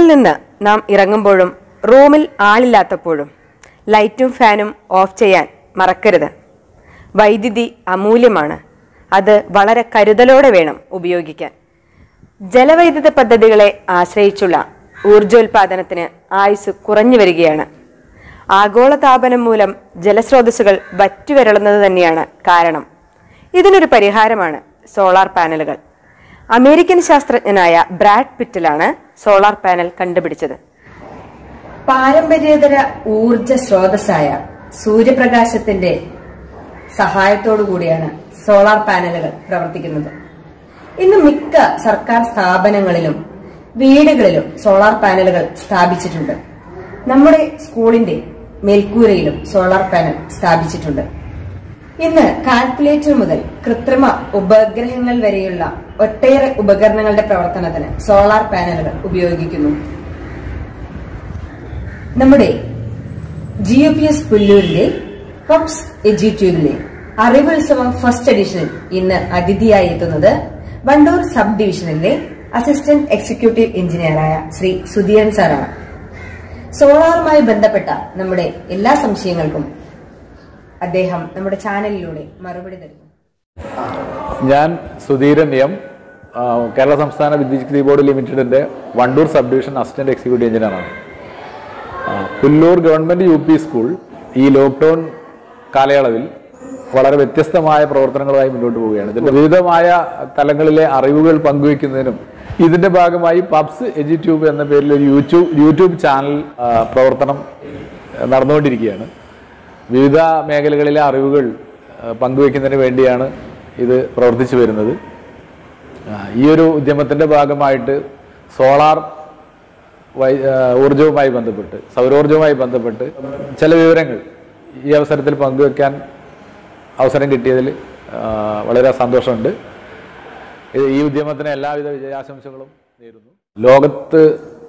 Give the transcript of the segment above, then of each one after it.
നിന്ന് നാം ഇറങ്ങുമ്പോഴും റൂമിൽ ആളില്ലാത്തപ്പോഴും ലൈറ്റും ഫാനും ഓഫ് ചെയ്യാൻ മറക്കരുത് വൈദ്യുതി അമൂല്യമാണ് അത് വളരെ കരുതലോടെ വേണം ഉപയോഗിക്കാൻ ജലവൈദ്യുത പദ്ധതികളെ ആശ്രയിച്ചുള്ള ഊർജോൽപാദനത്തിന് ആയുസ് കുറഞ്ഞു വരികയാണ് ആഗോളതാപനം മൂലം ജലസ്രോതസ്സുകൾ വറ്റുവരളുന്നത് തന്നെയാണ് കാരണം ഇതിനൊരു പരിഹാരമാണ് സോളാർ പാനലുകൾ അമേരിക്കൻ ശാസ്ത്രജ്ഞനായ ബ്രാഡ് പിറ്റിലാണ് സോളാർ പാനൽ കണ്ടുപിടിച്ചത് പാരമ്പര്യേതര ഊർജ സ്രോതസ്സായ സൂര്യപ്രകാശത്തിന്റെ സഹായത്തോടു കൂടിയാണ് സോളാർ പാനലുകൾ പ്രവർത്തിക്കുന്നത് ഇന്ന് മിക്ക സർക്കാർ സ്ഥാപനങ്ങളിലും വീടുകളിലും സോളാർ പാനലുകൾ സ്ഥാപിച്ചിട്ടുണ്ട് നമ്മുടെ സ്കൂളിന്റെ മേൽക്കൂരയിലും സോളാർ പാനൽ സ്ഥാപിച്ചിട്ടുണ്ട് ഇന്ന് കാൽക്കുലേറ്റർ മുതൽ കൃത്രിമ ഉപഗ്രഹങ്ങൾ വരെയുള്ള ഒട്ടേറെ ഉപകരണങ്ങളുടെ പ്രവർത്തനത്തിന് സോളാർ പാനലുകൾ ഉപയോഗിക്കുന്നു നമ്മുടെ ജി യു പി എസ് പുല്ലൂരിന്റെ ഹബ്സ് എജ്യൂട്യൂബിലെ അറിവുത്സവം ഫസ്റ്റ് എഡിഷനിൽ ഇന്ന് അതിഥിയായി എത്തുന്നത് വണ്ടൂർ സബ് ഡിവിഷനിലെ അസിസ്റ്റന്റ് എക്സിക്യൂട്ടീവ് എഞ്ചിനീയറായ ശ്രീ സുധീരൻ സാറാണ് സോളാറുമായി ബന്ധപ്പെട്ട നമ്മുടെ എല്ലാ സംശയങ്ങൾക്കും അദ്ദേഹം നമ്മുടെ ചാനലിലൂടെ മറുപടി തരുന്നു ഞാൻ സുധീരൻ എം ആ, കേരള സംസ്ഥാന വിദ്യുച്ഛക്തി ബോർഡ് ലിമിറ്റഡിന്റെ Wandoor sub division assistant executive എഞ്ചിനീയറാണ് ആ, Pullur government U P school ഈ ലോക്ക്ഡൌൺ കാലയളവിൽ വളരെ വ്യത്യസ്തമായ പ്രവർത്തനങ്ങളുമായി മുന്നോട്ട് പോവുകയാണ് ഇതിന്റെ വിവിധമായ തലങ്ങളിലെ അറിവുകൾ പങ്കുവയ്ക്കുന്നതിനും ഇതിന്റെ ഭാഗമായി പബ്സ് എജിറ്റ്യൂബ് എന്ന പേരിൽ ഒരു യൂട്യൂബ് യൂട്യൂബ് ചാനൽ ആ, പ്രവർത്തനം നടന്നുകൊണ്ടിരിക്കുകയാണ് വിവിധ മേഖലകളിലെ അറിവുകൾ ആ, പങ്കുവയ്ക്കുന്നതിന് വേണ്ടിയാണ് ഇത് പ്രവർത്തിച്ചു വരുന്നത് ആ, ഈ ഒരു ഉദ്യമത്തിൻ്റെ ഭാഗമായിട്ട് സോളാർ വൈ ആ, ഊർജവുമായി ബന്ധപ്പെട്ട് സൗരോർജവുമായി ബന്ധപ്പെട്ട് ചില വിവരങ്ങൾ ഈ അവസരത്തിൽ പങ്കുവെക്കാൻ അവസരം കിട്ടിയതിൽ ആ, വളരെ സന്തോഷമുണ്ട് ഇത് ഈ ഉദ്യമത്തിന് എല്ലാവിധ വിജയാശംസകളും നേരുന്നു ലോകത്ത്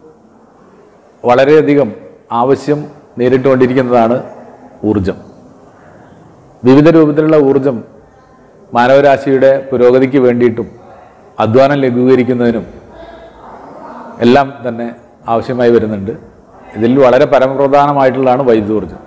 വളരെയധികം ആവശ്യം നേരിട്ടുകൊണ്ടിരിക്കുന്നതാണ് ഊർജം വിവിധ രൂപത്തിലുള്ള ഊർജം മാനവരാശിയുടെ പുരോഗതിക്ക് വേണ്ടിയിട്ടും അധ്വാനം ലഘൂകരിക്കുന്നതിനും എല്ലാം തന്നെ ആവശ്യമായി വരുന്നുണ്ട് ഇതിൽ വളരെ പരമപ്രധാനമായിട്ടുള്ളതാണ് വൈദ്യുതോർജം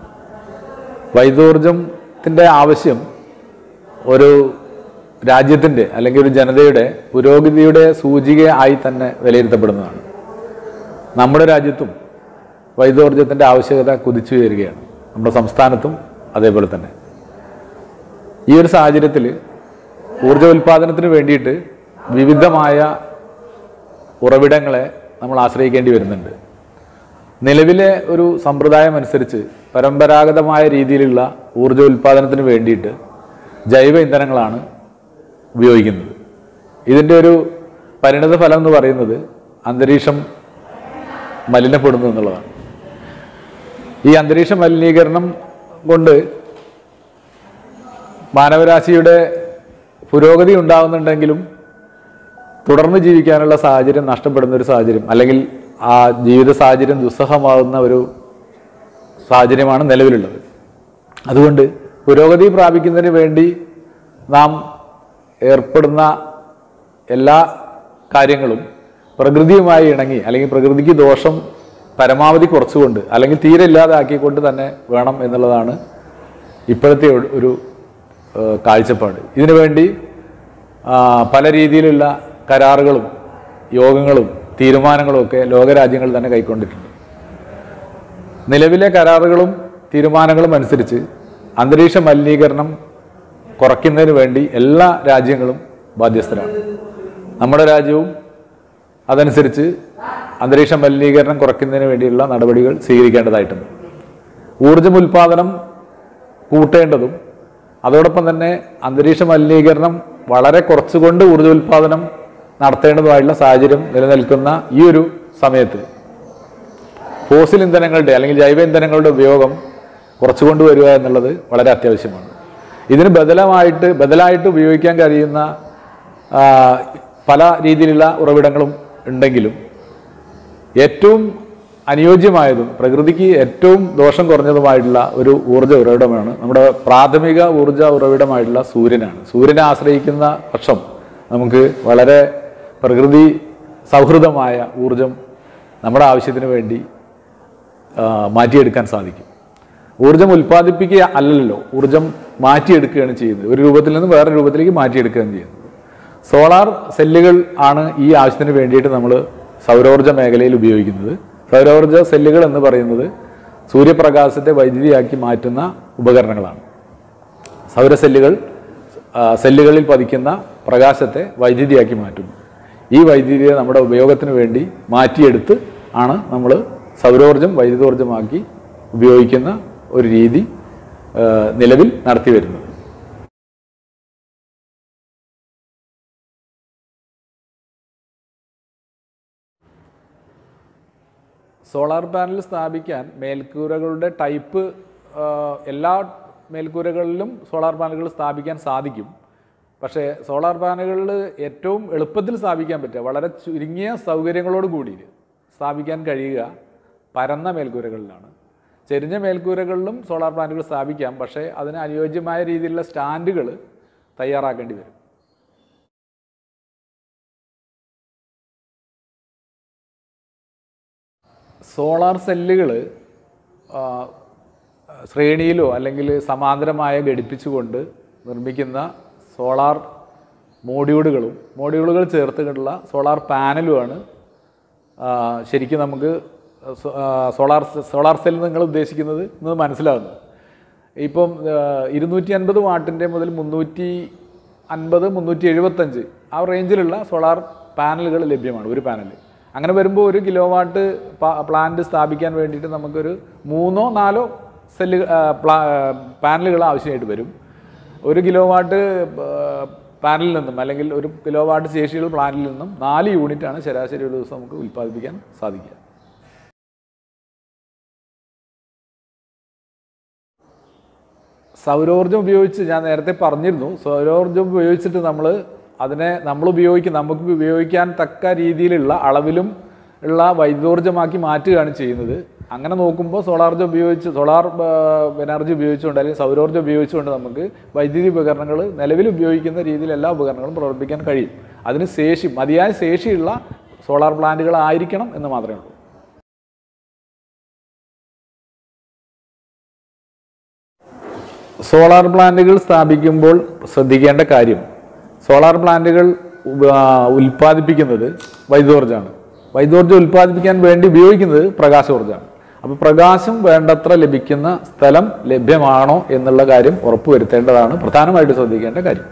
വൈദ്യുതോർജത്തിൻ്റെ ആവശ്യം ഒരു രാജ്യത്തിൻ്റെ അല്ലെങ്കിൽ ഒരു ജനതയുടെ പുരോഗതിയുടെ സൂചിക ആയി തന്നെ വിലയിരുത്തപ്പെടുന്നതാണ് നമ്മുടെ രാജ്യത്തും വൈദ്യുതോർജത്തിൻ്റെ ആവശ്യകത കുതിച്ചു വരികയാണ് നമ്മുടെ സംസ്ഥാനത്തും അതേപോലെ തന്നെ ഈ ഒരു സാഹചര്യത്തിൽ ഊർജ ഉൽപ്പാദനത്തിന് വേണ്ടിയിട്ട് വിവിധമായ ഉറവിടങ്ങളെ നമ്മൾ ആശ്രയിക്കേണ്ടി വരുന്നുണ്ട് നിലവിലെ ഒരു സമ്പ്രദായം അനുസരിച്ച് പരമ്പരാഗതമായ രീതിയിലുള്ള ഊർജ ഉൽപ്പാദനത്തിന് വേണ്ടിയിട്ട് ജൈവ ഇന്ധനങ്ങളാണ് ഉപയോഗിക്കുന്നത് ഇതിൻ്റെ ഒരു പരിണത ഫലം എന്ന് പറയുന്നത് അന്തരീക്ഷം മലിനപ്പെടുന്നു എന്നുള്ളതാണ് ഈ അന്തരീക്ഷ മലിനീകരണം കൊണ്ട് മാനവരാശിയുടെ പുരോഗതി ഉണ്ടാകുന്നുണ്ടെങ്കിലും തുടർന്ന് ജീവിക്കാനുള്ള സാഹചര്യം നഷ്ടപ്പെടുന്ന ഒരു സാഹചര്യം അല്ലെങ്കിൽ ആ ജീവിത സാഹചര്യം ദുസ്സഹമാകുന്ന ഒരു സാഹചര്യമാണ് നിലവിലുള്ളത് അതുകൊണ്ട് പുരോഗതി പ്രാപിക്കുന്നതിന് വേണ്ടി നാം ഏർപ്പെടുന്ന എല്ലാ കാര്യങ്ങളും പ്രകൃതിയുമായി ഇണങ്ങി അല്ലെങ്കിൽ പ്രകൃതിക്ക് ദോഷം പരമാവധി കുറച്ചുകൊണ്ട് അല്ലെങ്കിൽ തീരെ ഇല്ലാതാക്കിക്കൊണ്ട് തന്നെ വേണം എന്നുള്ളതാണ് ഇപ്പോഴത്തെ ഒരു- ഒരു ഏഹ്, കാഴ്ചപ്പാട് ഇതിനു വേണ്ടി ആ, പല രീതിയിലുള്ള കരാറുകളും യോഗങ്ങളും തീരുമാനങ്ങളും ഒക്കെ ലോകരാജ്യങ്ങൾ തന്നെ കൈക്കൊണ്ടിട്ടുണ്ട് നിലവിലെ കരാറുകളും തീരുമാനങ്ങളും അനുസരിച്ച് അന്തരീക്ഷ മലിനീകരണം കുറയ്ക്കുന്നതിന് വേണ്ടി എല്ലാ രാജ്യങ്ങളും ബാധ്യസ്ഥരാണ് നമ്മുടെ രാജ്യവും അതനുസരിച്ച് അന്തരീക്ഷ മലിനീകരണം കുറയ്ക്കുന്നതിന് വേണ്ടിയുള്ള നടപടികൾ സ്വീകരിക്കേണ്ടതായിട്ടുണ്ട് ഊർജ്ജം ഉൽപാദനം കൂട്ടേണ്ടതും അതോടൊപ്പം തന്നെ അന്തരീക്ഷ മലിനീകരണം വളരെ കുറച്ചുകൊണ്ട് ഊർജ്ജ ഉൽപാദനം നടത്തേണ്ടതുമായിട്ടുള്ള സാഹചര്യം നിലനിൽക്കുന്ന ഈ ഒരു സമയത്ത് ഫോസിൽ ഇന്ധനങ്ങളുടെ അല്ലെങ്കിൽ ജൈവ ഇന്ധനങ്ങളുടെ ഉപയോഗം കുറച്ചു കൊണ്ടുവരിക എന്നുള്ളത് വളരെ അത്യാവശ്യമാണ് ഇതിന് ബദലമായിട്ട് ബദലായിട്ട് ഉപയോഗിക്കാൻ കഴിയുന്ന ആ, പല രീതിയിലുള്ള ഉറവിടങ്ങളും ഉണ്ടെങ്കിലും ഏറ്റവും അനുയോജ്യമായതും പ്രകൃതിക്ക് ഏറ്റവും ദോഷം കുറഞ്ഞതുമായിട്ടുള്ള ഒരു ഊർജ്ജ ഉറവിടമാണ് നമ്മുടെ പ്രാഥമിക ഊർജ്ജ ഉറവിടമായിട്ടുള്ള സൂര്യനാണ് സൂര്യനെ ആശ്രയിക്കുന്ന പക്ഷം നമുക്ക് വളരെ പ്രകൃതി സൗഹൃദമായ ഊർജം നമ്മുടെ ആവശ്യത്തിന് വേണ്ടി ആ, മാറ്റിയെടുക്കാൻ സാധിക്കും ഊർജം ഉൽപ്പാദിപ്പിക്കുക അല്ലല്ലോ ഊർജം മാറ്റിയെടുക്കുകയാണ് ചെയ്യുന്നത് ഒരു രൂപത്തിൽ നിന്ന് വേറെ രൂപത്തിലേക്ക് മാറ്റിയെടുക്കുകയാണ് ചെയ്യുന്നത് സോളാർ സെല്ലുകൾ ആണ് ഈ ആവശ്യത്തിന് വേണ്ടിയിട്ട് നമ്മൾ സൗരോർജ്ജ മേഖലയിൽ ഉപയോഗിക്കുന്നത് സൗരോർജ്ജ സെല്ലുകൾ എന്ന് പറയുന്നത് സൂര്യപ്രകാശത്തെ വൈദ്യുതിയാക്കി മാറ്റുന്ന ഉപകരണങ്ങളാണ് സൗരസെല്ലുകൾ ആ, സെല്ലുകളിൽ പതിക്കുന്ന പ്രകാശത്തെ വൈദ്യുതിയാക്കി മാറ്റുന്നു ഈ വൈദ്യുതിയെ നമ്മുടെ ഉപയോഗത്തിന് വേണ്ടി മാറ്റിയെടുത്ത് ആണ് നമ്മൾ സൗരോർജ്ജം വൈദ്യുതോർജ്ജമാക്കി ഉപയോഗിക്കുന്ന ഒരു രീതി ആ, നിലവിൽ നടത്തി വരുന്നത് സോളാർ പാനൽ സ്ഥാപിക്കാൻ മേൽക്കൂരകളുടെ ടൈപ്പ് ആ, എല്ലാ മേൽക്കൂരകളിലും സോളാർ പാനലുകൾ സ്ഥാപിക്കാൻ സാധിക്കും പക്ഷേ സോളാർ പാനലുകളിൽ ഏറ്റവും എളുപ്പത്തിൽ സ്ഥാപിക്കാൻ പറ്റുക വളരെ ചുരുങ്ങിയ സൗകര്യങ്ങളോട് കൂടി സ്ഥാപിക്കാൻ കഴിയുക പരന്ന മേൽക്കൂരകളിലാണ് ചെരിഞ്ഞ മേൽക്കൂരകളിലും സോളാർ പ്ലാന്റുകൾ സ്ഥാപിക്കാം പക്ഷേ അതിന് അനുയോജ്യമായ രീതിയിലുള്ള സ്റ്റാൻഡുകൾ തയ്യാറാക്കേണ്ടി വരും സോളാർ സെല്ലുകൾ ശ്രേണിയിലോ അല്ലെങ്കിൽ സമാന്തരമായ ഘടിപ്പിച്ചുകൊണ്ട് നിർമ്മിക്കുന്ന സോളാർ മോഡ്യൂളുകളും മോഡ്യൂളുകൾ ചേർത്തുകൊണ്ടുള്ള സോളാർ പാനലുമാണ് ആ, ശരിക്കും നമുക്ക് സോ- ആ, സോളാർ സെ- സോളാർ സെൽ നിങ്ങൾ ഉദ്ദേശിക്കുന്നത് എന്ന് മനസ്സിലാകുന്നു ഇപ്പം ഇരുന്നൂറ്റി അൻപത് വാട്ടിൻ്റെ മുതൽ മുന്നൂറ്റി അൻപത് മുന്നൂറ്റി എഴുപത്തഞ്ച് ആ റേഞ്ചിലുള്ള സോളാർ പാനലുകൾ ലഭ്യമാണ് ഒരു പാനൽ അങ്ങനെ വരുമ്പോൾ ഒരു കിലോ വാട്ട് പ്ലാന്റ് സ്ഥാപിക്കാൻ വേണ്ടിയിട്ട് നമുക്കൊരു മൂന്നോ നാലോ സെല്ല് പാനലുകൾ ആവശ്യമായിട്ട് വരും ഒരു കിലോ വാട്ട് പാനലിൽ നിന്നും അല്ലെങ്കിൽ ഒരു കിലോ വാട്ട് ശേഷിയുള്ള പ്ലാന്റിൽ നിന്നും നാല് യൂണിറ്റാണ് ശരാശരി ഒരു ദിവസം നമുക്ക് ഉൽപ്പാദിപ്പിക്കാൻ സാധിക്കുക സൗരോർജ്ജം ഉപയോഗിച്ച് ഞാൻ നേരത്തെ പറഞ്ഞിരുന്നു സൗരോർജ്ജം ഉപയോഗിച്ചിട്ട് നമ്മൾ അതിനെ നമ്മൾ ഉപയോഗിക്കും നമുക്ക് ഉപയോഗിക്കാൻ തക്ക രീതിയിലുള്ള അളവിലും ഉള്ള വൈദ്യോർജ്ജമാക്കി മാറ്റുകയാണ് ചെയ്യുന്നത് അങ്ങനെ നോക്കുമ്പോൾ സോളാർജ്ജം ഉപയോഗിച്ച് സോളാർ എനർജി ഉപയോഗിച്ചുകൊണ്ട് അല്ലെങ്കിൽ സൗരോർജ്ജം ഉപയോഗിച്ചുകൊണ്ട് നമുക്ക് വൈദ്യുതി ഉപകരണങ്ങൾ നിലവിൽ ഉപയോഗിക്കുന്ന രീതിയിൽ എല്ലാ ഉപകരണങ്ങളും പ്രവർത്തിക്കാൻ കഴിയും അതിന് ശേഷി മതിയായ ശേഷിയുള്ള സോളാർ പ്ലാന്റുകളായിരിക്കണം എന്ന് മാത്രമേ ഉള്ളൂ സോളാർ പ്ലാന്റുകൾ സ്ഥാപിക്കുമ്പോൾ ശ്രദ്ധിക്കേണ്ട കാര്യം സോളാർ പ്ലാന്റുകൾ ഉപ- ആ, ഉൽപ്പാദിപ്പിക്കുന്നത് വൈദ്യോർജ്ജമാണ് വൈദ്യോർജ്ജം ഉൽപ്പാദിപ്പിക്കാൻ വേണ്ടി ഉപയോഗിക്കുന്നത് പ്രകാശോർജ്ജമാണ് അപ്പോൾ പ്രകാശം വേണ്ടത്ര ലഭിക്കുന്ന സ്ഥലം ലഭ്യമാണോ എന്നുള്ള കാര്യം ഉറപ്പുവരുത്തേണ്ടതാണ് പ്രധാനമായിട്ട് ശ്രദ്ധിക്കേണ്ട കാര്യം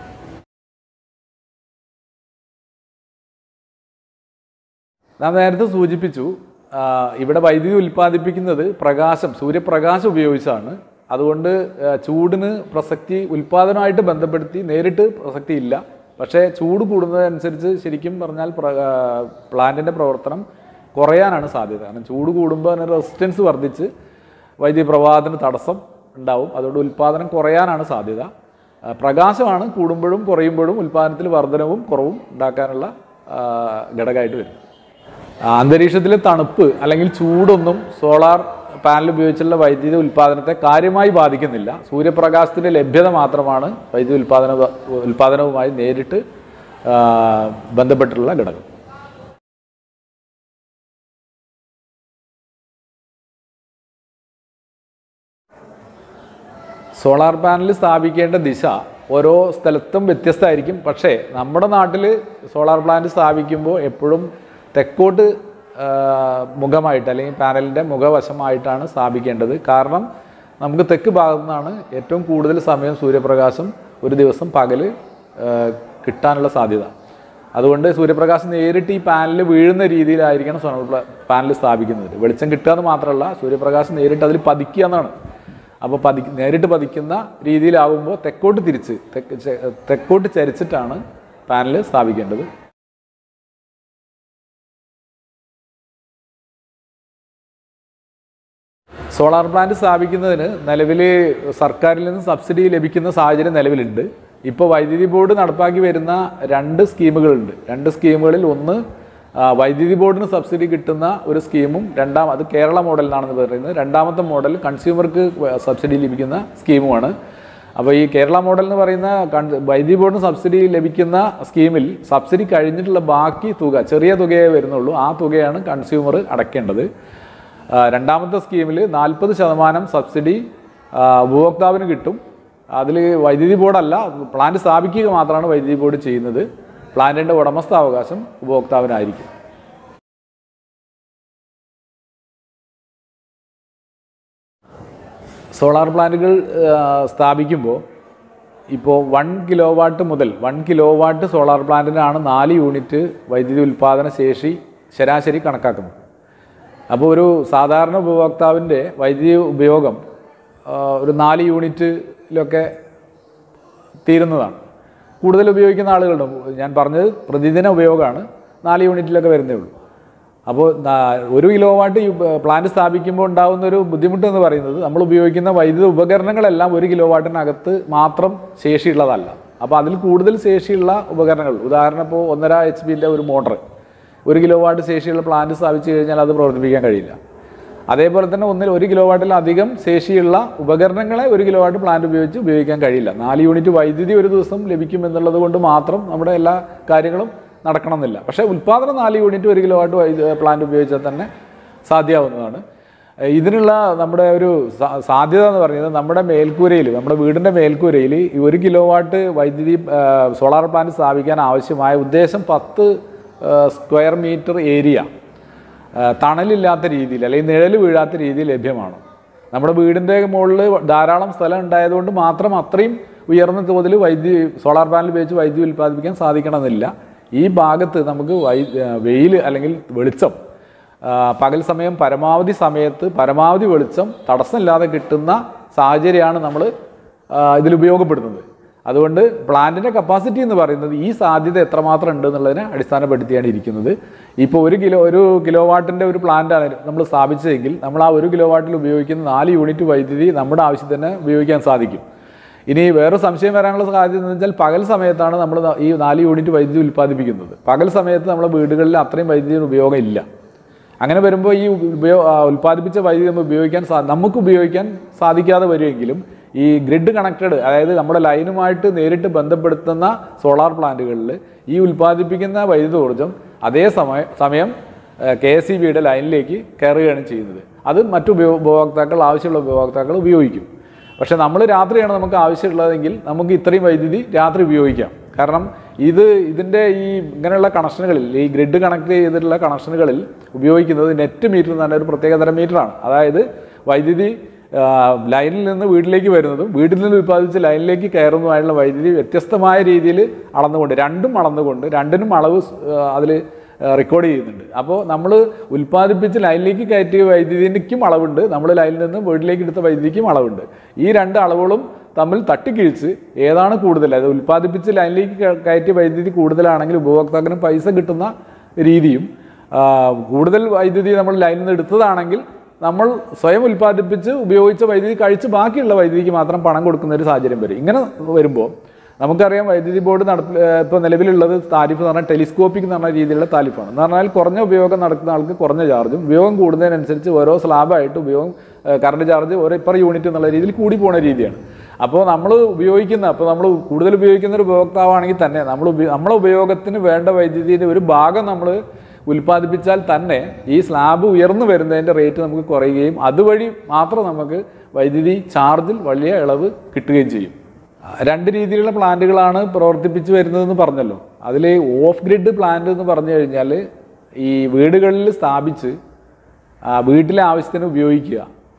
ഞാൻ നേരത്തെ സൂചിപ്പിച്ചു ആ, ഇവിടെ വൈദ്യുതി ഉൽപ്പാദിപ്പിക്കുന്നത് പ്രകാശം സൂര്യപ്രകാശം ഉപയോഗിച്ചാണ് അതുകൊണ്ട് ആ, ചൂടിന് പ്രസക്തി ഉൽപ്പാദനമായിട്ട് ബന്ധപ്പെടുത്തി നേരിട്ട് പ്രസക്തി ഇല്ല പക്ഷേ ചൂട് കൂടുന്നതനുസരിച്ച് ശരിക്കും പറഞ്ഞാൽ പ്ര- ആ, പ്ലാന്റിന്റെ പ്രവർത്തനം കുറയാനാണ് സാധ്യത കാരണം ചൂട് കൂടുമ്പോൾ അതിന് റെസിസ്റ്റൻസ് വർദ്ധിച്ച് വൈദ്യുതി പ്രവാഹത്തിന് തടസ്സം ഉണ്ടാവും അതുകൊണ്ട് ഉൽപ്പാദനം കുറയാനാണ് സാധ്യത ആ, പ്രകാശമാണ് കൂടുമ്പോഴും കുറയുമ്പോഴും ഉൽപ്പാദനത്തിൽ വർധനവും കുറവും ഉണ്ടാക്കാനുള്ള ആ, ഘടകമായിട്ട് വരും ആ, അന്തരീക്ഷത്തിലെ തണുപ്പ് അല്ലെങ്കിൽ ചൂടൊന്നും സോളാർ പാനൽ ഉപയോഗിച്ചുള്ള വൈദ്യുതി ഉൽപ്പാദനത്തെ കാര്യമായി ബാധിക്കുന്നില്ല സൂര്യപ്രകാശത്തിന്റെ ലഭ്യത മാത്രമാണ് വൈദ്യുതി ഉൽപ്പാദന ഉൽപ്പാദനവുമായി നേരിട്ട് ആ, ബന്ധപ്പെട്ടിട്ടുള്ള ഘടകം സോളാർ പാനൽ സ്ഥാപിക്കേണ്ട ദിശ ഓരോ സ്ഥലത്തും വ്യത്യസ്തമായിരിക്കും പക്ഷേ നമ്മുടെ നാട്ടിൽ സോളാർ പ്ലാന്റ് സ്ഥാപിക്കുമ്പോൾ എപ്പോഴും തെക്കോട്ട് ആ, മുഖമായിട്ട് അല്ലെങ്കിൽ പാനലിൻ്റെ മുഖവശമായിട്ടാണ് സ്ഥാപിക്കേണ്ടത് കാരണം നമുക്ക് തെക്ക് ഭാഗത്തു നിന്നാണ് ഏറ്റവും കൂടുതൽ സമയം സൂര്യപ്രകാശം ഒരു ദിവസം പകൽ കിട്ടാനുള്ള സാധ്യത അതുകൊണ്ട് സൂര്യപ്രകാശം നേരിട്ട് ഈ പാനലിൽ വീഴുന്ന രീതിയിലായിരിക്കണം സോളാർ പാനൽ സ്ഥാപിക്കുന്നത് വെളിച്ചം കിട്ടുക എന്ന് മാത്രമല്ല സൂര്യപ്രകാശം നേരിട്ട് അതിൽ പതിക്കുക എന്നാണ് അപ്പോൾ പതി നേരിട്ട് പതിക്കുന്ന രീതിയിലാവുമ്പോൾ തെക്കോട്ട് തിരിച്ച് തെക്ക് ചെ- തെക്കോട്ട് ചരിച്ചിട്ടാണ് പാനൽ സ്ഥാപിക്കേണ്ടത് സോളാർ പ്ലാന്റ് സ്ഥാപിക്കുന്നതിന് നിലവിൽ സർക്കാരിൽ നിന്ന് സബ്സിഡി ലഭിക്കുന്ന സാഹചര്യം നിലവിലുണ്ട് ഇപ്പോൾ വൈദ്യുതി ബോർഡ് നടപ്പാക്കി വരുന്ന രണ്ട് സ്കീമുകളുണ്ട് രണ്ട് സ്കീമുകളിൽ ഒന്ന് ആ, വൈദ്യുതി ബോർഡിന് സബ്സിഡി കിട്ടുന്ന ഒരു സ്കീമും രണ്ടാം അത് കേരള മോഡലിനാണെന്ന് പറയുന്നത് രണ്ടാമത്തെ മോഡൽ കൺസ്യൂമർക്ക് സബ്സിഡി ലഭിക്കുന്ന സ്കീമുമാണ് അപ്പോൾ ഈ കേരള മോഡൽ എന്ന് പറയുന്ന കൺ- വൈദ്യുതി ബോർഡിന് സബ്സിഡി ലഭിക്കുന്ന സ്കീമിൽ സബ്സിഡി കഴിഞ്ഞിട്ടുള്ള ബാക്കി തുക ചെറിയ തുകയേ വരുന്നുള്ളൂ ആ തുകയാണ് കൺസ്യൂമർ അടയ്ക്കേണ്ടത് ആ, രണ്ടാമത്തെ സ്കീമിൽ നാൽപ്പത് ശതമാനം സബ്സിഡി ആ, ഉപഭോക്താവിന് കിട്ടും അതിൽ വൈദ്യുതി ബോർഡല്ല പ്ലാന്റ് സ്ഥാപിക്കുക മാത്രമാണ് വൈദ്യുതി ബോർഡ് ചെയ്യുന്നത് പ്ലാന്റിൻ്റെ ഉടമസ്ഥാവകാശം ഉപഭോക്താവിനായിരിക്കും സോളാർ പ്ലാന്റുകൾ സ്ഥാപിക്കുമ്പോൾ ഇപ്പോൾ വൺ കിലോ വാട്ട് മുതൽ വൺ കിലോ വാട്ട് സോളാർ പ്ലാന്റിനാണ് നാല് യൂണിറ്റ് വൈദ്യുതി ഉൽപ്പാദന ശേഷി ശരാശരി കണക്കാക്കുന്നത് അപ്പോൾ ഒരു സാധാരണ ഉപഭോക്താവിൻ്റെ വൈദ്യുതി ഉപയോഗം ആ, ഒരു നാല് യൂണിറ്റിലൊക്കെ തീരുന്നതാണ് കൂടുതൽ ഉപയോഗിക്കുന്ന ആളുകളുണ്ട് ഞാൻ പറഞ്ഞത് പ്രതിദിന ഉപയോഗമാണ് നാല് യൂണിറ്റിലൊക്കെ വരുന്നേ ഉള്ളൂ അപ്പോൾ നാ- ഒരു കിലോ വാട്ട് ഈ പ്ലാന്റ് സ്ഥാപിക്കുമ്പോൾ ഉണ്ടാകുന്ന ഒരു ബുദ്ധിമുട്ട് എന്ന് പറയുന്നത് നമ്മൾ ഉപയോഗിക്കുന്ന വൈദ്യുത ഉപകരണങ്ങളെല്ലാം ഒരു കിലോ വാട്ടിനകത്ത് മാത്രം ശേഷിയുള്ളതല്ല അപ്പോൾ അതിൽ കൂടുതൽ ശേഷിയുള്ള ഉപകരണങ്ങൾ ഉദാഹരണം ഇപ്പോൾ ഒന്നര എച്ച് പിൻ്റെ ഒരു മോട്ടർ ഒരു കിലോ വാട്ട് ശേഷിയുള്ള പ്ലാന്റ് സ്ഥാപിച്ചു കഴിഞ്ഞാൽ അത് പ്രവർത്തിപ്പിക്കാൻ കഴിയില്ല അതേപോലെ തന്നെ ഒന്നിൽ ഒരു കിലോ വാട്ടിലധികം ശേഷിയുള്ള ഉപകരണങ്ങളെ ഒരു കിലോ വാട്ട് പ്ലാന്റ് ഉപയോഗിച്ച് ഉപയോഗിക്കാൻ കഴിയില്ല നാല് യൂണിറ്റ് വൈദ്യുതി ഒരു ദിവസം ലഭിക്കും എന്നുള്ളത് കൊണ്ട് മാത്രം നമ്മുടെ എല്ലാ കാര്യങ്ങളും നടക്കണമെന്നില്ല പക്ഷേ ഉൽപ്പാദനം നാല് യൂണിറ്റ് ഒരു കിലോ വാട്ട് വൈദ്യുതി പ്ലാന്റ് ഉപയോഗിച്ചാൽ തന്നെ സാധ്യമാവുന്നതാണ് ഏഹ് ഇതിനുള്ള നമ്മുടെ ഒരു സാ- സാധ്യത എന്ന് പറയുന്നത് നമ്മുടെ മേൽക്കൂരയിൽ നമ്മുടെ വീടിൻ്റെ മേൽക്കൂരയിൽ ഈ ഒരു കിലോ വാട്ട് വൈദ്യുതി ഏഹ് സോളാർ പ്ലാന്റ് സ്ഥാപിക്കാൻ ആവശ്യമായ ഉദ്ദേശം പത്ത് ഏഹ് സ്ക്വയർ മീറ്റർ ഏരിയ ഏഹ് തണലില്ലാത്ത രീതിയിൽ അല്ലെങ്കിൽ നിഴൽ വീഴാത്ത രീതിയിൽ ലഭ്യമാണ് നമ്മുടെ വീടിൻ്റെ മുകളിൽ ധാരാളം സ്ഥലം ഉണ്ടായതുകൊണ്ട് മാത്രം അത്രയും ഉയർന്ന തോതിൽ വൈദ്യുതി സോളാർ പാനൽ ഉപയോഗിച്ച് വൈദ്യുതി ഉൽപ്പാദിപ്പിക്കാൻ സാധിക്കണമെന്നില്ല ഈ ഭാഗത്ത് നമുക്ക് വൈ വെയിൽ അല്ലെങ്കിൽ വെളിച്ചം ആ, പകൽ സമയം പരമാവധി സമയത്ത് പരമാവധി വെളിച്ചം തടസ്സമില്ലാതെ കിട്ടുന്ന സാഹചര്യമാണ് നമ്മൾ ഇതിൽ ഉപയോഗപ്പെടുത്തുന്നത് അതുകൊണ്ട് പ്ലാന്റിൻ്റെ കപ്പാസിറ്റി എന്ന് പറയുന്നത് ഈ സാധ്യത എത്രമാത്രം ഉണ്ട് എന്നുള്ളതിനെ അടിസ്ഥാനപ്പെടുത്തിയാണ് ഇരിക്കുന്നത് ഇപ്പോൾ ഒരു കിലോ ഒരു കിലോ വാട്ടിൻ്റെ ഒരു പ്ലാന്റാണ് നമ്മൾ സ്ഥാപിച്ചതെങ്കിൽ നമ്മൾ ആ ഒരു കിലോ വാട്ടിൽ ഉപയോഗിക്കുന്ന നാല് യൂണിറ്റ് വൈദ്യുതി നമ്മുടെ ആവശ്യത്തിന് ഉപയോഗിക്കാൻ സാധിക്കും ഇനി വേറെ സംശയം വരാനുള്ള സാധ്യത എന്ന് വെച്ചാൽ പകൽ സമയത്താണ് നമ്മൾ ഈ നാല് യൂണിറ്റ് വൈദ്യുതി ഉൽപ്പാദിപ്പിക്കുന്നത് പകൽ സമയത്ത് നമ്മുടെ വീടുകളിൽ അത്രയും വൈദ്യുതി ഉപയോഗം ഇല്ല അങ്ങനെ വരുമ്പോൾ ഈ ഉപയോ ആ, ഉൽപ്പാദിപ്പിച്ച വൈദ്യുതി നമ്മൾ ഉപയോഗിക്കാൻ സാ നമുക്ക് ഉപയോഗിക്കാൻ സാധിക്കാതെ വരുമെങ്കിലും ഈ ഗ്രിഡ് കണക്റ്റഡ് അതായത് നമ്മുടെ ലൈനുമായിട്ട് നേരിട്ട് ബന്ധപ്പെടുത്തുന്ന സോളാർ പ്ലാന്റുകളിൽ ഈ ഉൽപ്പാദിപ്പിക്കുന്ന വൈദ്യുത ഊർജ്ജം അതേ സമയ സമയം കെ എസ് ഇ ബിയുടെ ലൈനിലേക്ക് കയറുകയാണ് ചെയ്യുന്നത് അത് മറ്റു ഉപയോ ഉപഭോക്താക്കൾ ആവശ്യമുള്ള ഉപഭോക്താക്കൾ ഉപയോഗിക്കും പക്ഷെ നമ്മൾ രാത്രിയാണ് നമുക്ക് ആവശ്യമുള്ളതെങ്കിൽ നമുക്ക് ഇത്രയും വൈദ്യുതി രാത്രി ഉപയോഗിക്കാം കാരണം ഇത് ഇതിൻ്റെ ഈ ഇങ്ങനെയുള്ള കണക്ഷനുകളിൽ ഈ ഗ്രിഡ് കണക്ട് ചെയ്തിട്ടുള്ള കണക്ഷനുകളിൽ ഉപയോഗിക്കുന്നത് നെറ്റ് മീറ്റർ എന്ന് പറഞ്ഞ ഒരു പ്രത്യേകതരം മീറ്ററാണ് അതായത് വൈദ്യുതി ആ, ലൈനിൽ നിന്ന് വീട്ടിലേക്ക് വരുന്നതും വീട്ടിൽ നിന്ന് ഉൽപ്പാദിപ്പിച്ച് ലൈനിലേക്ക് കയറുന്നതുമായുള്ള വൈദ്യുതി വ്യത്യസ്തമായ രീതിയിൽ അളന്നുകൊണ്ട് രണ്ടും അളന്നുകൊണ്ട് രണ്ടിനും അളവ് അതിൽ റെക്കോർഡ് ചെയ്യുന്നുണ്ട് അപ്പോൾ നമ്മൾ ഉൽപ്പാദിപ്പിച്ച് ലൈനിലേക്ക് കയറ്റിയ വൈദ്യുതിക്കും അളവുണ്ട് നമ്മൾ ലൈനിൽ നിന്ന് വീട്ടിലേക്ക് എടുത്ത വൈദ്യുതിക്കും അളവുണ്ട് ഈ രണ്ട് അളവുകളും തമ്മിൽ തട്ടിക്കിഴിച്ച് ഏതാണ് കൂടുതൽ അത് ഉൽപ്പാദിപ്പിച്ച് ലൈനിലേക്ക് ക- കയറ്റിയ വൈദ്യുതി കൂടുതലാണെങ്കിൽ ഉപഭോക്താവിന് പൈസ കിട്ടുന്ന രീതിയും ആ, കൂടുതൽ വൈദ്യുതി നമ്മൾ ലൈനിൽ നിന്ന് എടുത്തതാണെങ്കിൽ നമ്മൾ സ്വയം ഉൽപ്പാദിപ്പിച്ച് ഉപയോഗിച്ച വൈദ്യുതി കഴിച്ച് ബാക്കിയുള്ള വൈദ്യുതിക്ക് മാത്രം പണം കൊടുക്കുന്ന ഒരു സാഹചര്യം വരും ഇങ്ങനെ വരുമ്പോൾ നമുക്കറിയാം വൈദ്യുതി ബോർഡ് നടത്തി ഇപ്പോൾ നിലവിലുള്ളത് താരിഫ് എന്ന് പറഞ്ഞാൽ ടെലിസ്കോപ്പിക് എന്ന് പറഞ്ഞ രീതിയിലുള്ള താരിഫാണ് എന്ന് പറഞ്ഞാൽ കുറഞ്ഞ ഉപയോഗം നടക്കുന്ന ആൾക്ക് കുറഞ്ഞ ചാർജും ഉപയോഗം കൂടുന്നതിനനുസരിച്ച് ഓരോ സ്ലാബായിട്ട് ഉപയോഗം കറണ്ട് ചാർജ് ഓരോ പെർ യൂണിറ്റ് എന്നുള്ള രീതിയിൽ കൂടി പോകുന്ന രീതിയാണ് അപ്പോൾ നമ്മൾ ഉപയോഗിക്കുന്ന അപ്പോൾ നമ്മൾ കൂടുതൽ ഉപയോഗിക്കുന്ന ഒരു ഉപഭോക്താവാണെങ്കിൽ തന്നെ നമ്മൾ ഉപയോ- നമ്മളെ ഉപയോഗത്തിന് വേണ്ട വൈദ്യുതിയുടെ ഒരു ഭാഗം നമ്മൾ ഉൽപ്പാദിപ്പിച്ചാൽ തന്നെ ഈ സ്ലാബ് ഉയർന്നു വരുന്നതിൻ്റെ റേറ്റ് നമുക്ക് കുറയുകയും അതുവഴി മാത്രം നമുക്ക് വൈദ്യുതി ചാർജിൽ വലിയ ഇളവ് കിട്ടുകയും ചെയ്യും രണ്ട് രീതിയിലുള്ള പ്ലാന്റുകളാണ് പ്രവർത്തിപ്പിച്ച് വരുന്നതെന്ന് പറഞ്ഞല്ലോ അതിൽ ഓഫ് ഗ്രിഡ് പ്ലാന്റ് എന്ന് പറഞ്ഞു കഴിഞ്ഞാൽ ഈ വീടുകളിൽ സ്ഥാപിച്ച് ആ, വീട്ടിലെ ആവശ്യത്തിന് ഉപയോഗിക്കുക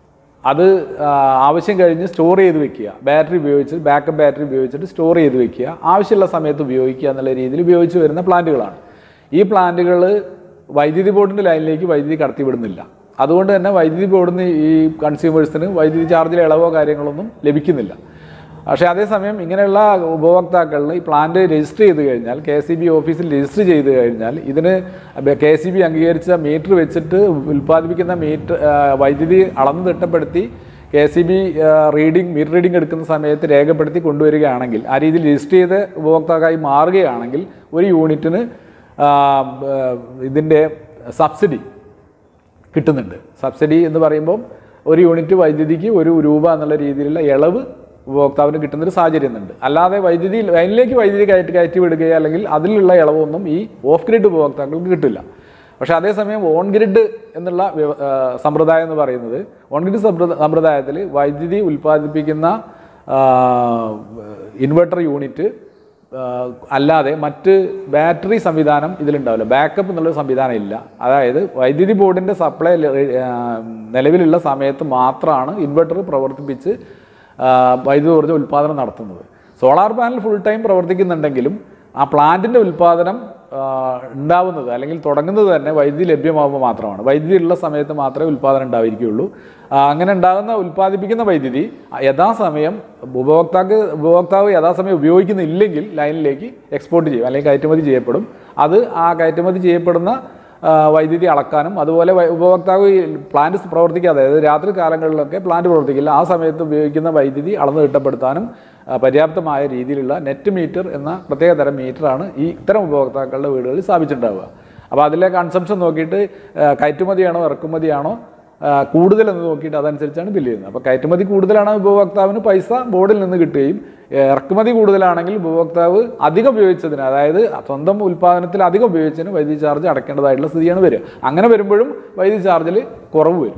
അത് ആ, ആവശ്യം കഴിഞ്ഞ് സ്റ്റോർ ചെയ്ത് വെക്കുക ബാറ്ററി ഉപയോഗിച്ച് ബാക്കപ്പ് ബാറ്ററി ഉപയോഗിച്ചിട്ട് സ്റ്റോർ ചെയ്ത് വെക്കുക ആവശ്യമുള്ള സമയത്ത് ഉപയോഗിക്കുക എന്നുള്ള രീതിയിൽ ഉപയോഗിച്ച് വരുന്ന പ്ലാന്റുകളാണ് ഈ പ്ലാന്റുകൾ വൈദ്യുതി ബോർഡിൻ്റെ ലൈനിലേക്ക് വൈദ്യുതി കടത്തിവിടുന്നില്ല അതുകൊണ്ട് തന്നെ വൈദ്യുതി ബോർഡിൽ നിന്ന് ഈ കൺസ്യൂമേഴ്സിന് വൈദ്യുതി ചാർജിലെ ഇളവോ കാര്യങ്ങളൊന്നും ലഭിക്കുന്നില്ല പക്ഷേ അതേസമയം ഇങ്ങനെയുള്ള ഉപഭോക്താക്കളിൽ ഈ പ്ലാന്റ് രജിസ്റ്റർ ചെയ്ത് കഴിഞ്ഞാൽ കെ സി ബി ഓഫീസിൽ രജിസ്റ്റർ ചെയ്ത് കഴിഞ്ഞാൽ ഇതിന് കെ സി ബി അംഗീകരിച്ച മീറ്റർ വെച്ചിട്ട് ഉൽപ്പാദിപ്പിക്കുന്ന മീറ്റർ വൈദ്യുതി അളന്ന് തിട്ടപ്പെടുത്തി K C B reading metre reading എടുക്കുന്ന സമയത്ത് രേഖപ്പെടുത്തി കൊണ്ടുവരികയാണെങ്കിൽ ആ രീതിയിൽ രജിസ്റ്റർ ചെയ്ത് ഉപഭോക്താക്കായി മാറുകയാണെങ്കിൽ ഒരു യൂണിറ്റിന് ആ, ആ, ഇതിൻ്റെ സബ്സിഡി കിട്ടുന്നുണ്ട് സബ്സിഡി എന്ന് പറയുമ്പോൾ ഒരു യൂണിറ്റ് വൈദ്യുതിക്ക് ഒരു രൂപ എന്നുള്ള രീതിയിലുള്ള ഇളവ് ഉപഭോക്താവിന് കിട്ടുന്ന ഒരു സാഹചര്യം ഉണ്ട് അല്ലാതെ വൈദ്യുതി ലൈനിലേക്ക് വൈദ്യുതി കയറ്റി കയറ്റി വിടുകയോ അല്ലെങ്കിൽ അതിലുള്ള ഇളവൊന്നും ഈ ഓഫ് ഗ്രിഡ് ഉപഭോക്താക്കൾക്ക് കിട്ടില്ല പക്ഷേ അതേസമയം ഓൺ ഗ്രിഡ് എന്നുള്ള വ്യവ- ആ, സമ്പ്രദായം എന്ന് പറയുന്നത് ഓൺ ഗ്രിഡ് സമ്പ്രദ- സമ്പ്രദായത്തിൽ വൈദ്യുതി ഉൽപ്പാദിപ്പിക്കുന്ന ഇൻവെർട്ടർ യൂണിറ്റ് ആ, അല്ലാതെ മറ്റ് ബാറ്ററി സംവിധാനം ഇതിലുണ്ടാവില്ല ബാക്കപ്പ് എന്നുള്ള സംവിധാനം ഇല്ല അതായത് വൈദ്യുതി ബോർഡിൻ്റെ സപ്ലൈ നിലവിലുള്ള സമയത്ത് മാത്രമാണ് ഇൻവെർട്ടർ പ്രവർത്തിപ്പിച്ച് ആ, വൈദ്യുതി ഊർജ്ജ ഉൽപ്പാദനം നടത്തുന്നത് സോളാർ പാനൽ ഫുൾ ടൈം പ്രവർത്തിക്കുന്നുണ്ടെങ്കിലും ആ പ്ലാന്റിൻ്റെ ഉൽപ്പാദനം ആ, ഉണ്ടാവുന്നത് അല്ലെങ്കിൽ തുടങ്ങുന്നത് തന്നെ വൈദ്യുതി ലഭ്യമാകുമ്പോൾ മാത്രമാണ് വൈദ്യുതി ഉള്ള സമയത്ത് മാത്രമേ ഉൽപ്പാദനം ഉണ്ടായിരിക്കുകയുള്ളൂ ആ, അങ്ങനെ ഉണ്ടാകുന്ന ഉൽപ്പാദിപ്പിക്കുന്ന വൈദ്യുതി യഥാസമയം ഉപഭോക്താക്ക് ഉപഭോക്താവ് യഥാസമയം ഉപയോഗിക്കുന്നില്ലെങ്കിൽ ലൈനിലേക്ക് എക്സ്പോർട്ട് ചെയ്യും അല്ലെങ്കിൽ കയറ്റുമതി ചെയ്യപ്പെടും അത് ആ കയറ്റുമതി ചെയ്യപ്പെടുന്ന ആ, വൈദ്യുതി അളക്കാനും അതുപോലെ വൈ- ഉപഭോക്താവ് ഈ പ്ലാന്റ് പ്രവർത്തിക്കാതെ അതായത് രാത്രി കാലങ്ങളിലൊക്കെ പ്ലാന്റ് പ്രവർത്തിക്കില്ല ആ സമയത്ത് ഉപയോഗിക്കുന്ന വൈദ്യുതി അളന്ന് തിട്ടപ്പെടുത്താനും ആ, പര്യാപ്തമായ രീതിയിലുള്ള നെറ്റ് മീറ്റർ എന്ന പ്രത്യേക തരം മീറ്ററാണ് ഈ ഇത്തരം ഉപഭോക്താക്കളുടെ വീടുകളിൽ സ്ഥാപിച്ചിട്ടുണ്ടാവുക അപ്പോൾ അതിലെ കൺസംഷൻ നോക്കിയിട്ട് ആ, കയറ്റുമതിയാണോ ഇറക്കുമതിയാണോ ആ, കൂടുതലെന്ന് നോക്കിയിട്ട് അതനുസരിച്ചാണ് ബില്ല് ചെയ്യുന്നത് അപ്പോൾ കയറ്റുമതി കൂടുതലാണ് ഉപഭോക്താവിന് പൈസ ബോർഡിൽ നിന്ന് കിട്ടുകയും ഏ, ഇറക്കുമതി കൂടുതലാണെങ്കിൽ ഉപഭോക്താവ് അധികം ഉപയോഗിച്ചതിന് അതായത് സ്വന്തം ഉൽപ്പാദനത്തിൽ അധികം ഉപയോഗിച്ചതിന് വൈദ്യുതി ചാർജ് അടയ്ക്കേണ്ടതായിട്ടുള്ള സ്ഥിതിയാണ് വരിക അങ്ങനെ വരുമ്പോഴും വൈദ്യുതി ചാർജിൽ കുറവ് വരും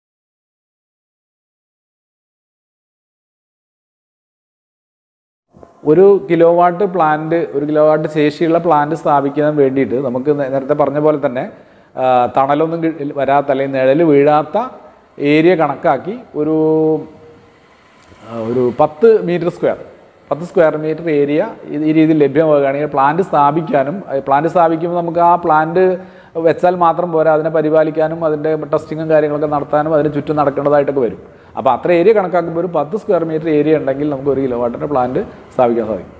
ഒരു കിലോ വാട്ട് പ്ലാന്റ് ഒരു കിലോ വാട്ട് ശേഷിയുള്ള പ്ലാന്റ് സ്ഥാപിക്കാൻ വേണ്ടിയിട്ട് നമുക്ക് നേ- നേരത്തെ പറഞ്ഞ പോലെ തന്നെ ആ, തണലൊന്നും കി- വരാത്ത അല്ലെങ്കിൽ നിഴൽ വീഴാത്ത ഏരിയ കണക്കാക്കി ഒരു ആ, ഒരു പത്ത് മീറ്റർ സ്ക്വയർ പത്ത് സ്ക്വയർ മീറ്റർ ഏരിയ ഇത് ഈ രീതിയിൽ ലഭ്യമാവുകയാണെങ്കിൽ പ്ലാന്റ് സ്ഥാപിക്കാനും പ്ലാന്റ് സ്ഥാപിക്കുമ്പോൾ നമുക്ക് ആ പ്ലാന്റ് വെച്ചാൽ മാത്രം പോരാ അതിനെ പരിപാലിക്കാനും അതിൻ്റെ ടെസ്റ്റിങ്ങും കാര്യങ്ങളൊക്കെ നടത്താനും അതിന് ചുറ്റും നടക്കേണ്ടതായിട്ടൊക്കെ വരും അപ്പോൾ അത്ര ഏരിയ കണക്കാക്കുമ്പോൾ ഒരു പത്ത് സ്ക്വയർ മീറ്റർ ഏരിയ ഉണ്ടെങ്കിൽ നമുക്ക് ഒരു കിലോ വാട്ടിൻ്റെ പ്ലാന്റ് സ്ഥാപിക്കാൻ സാധിക്കും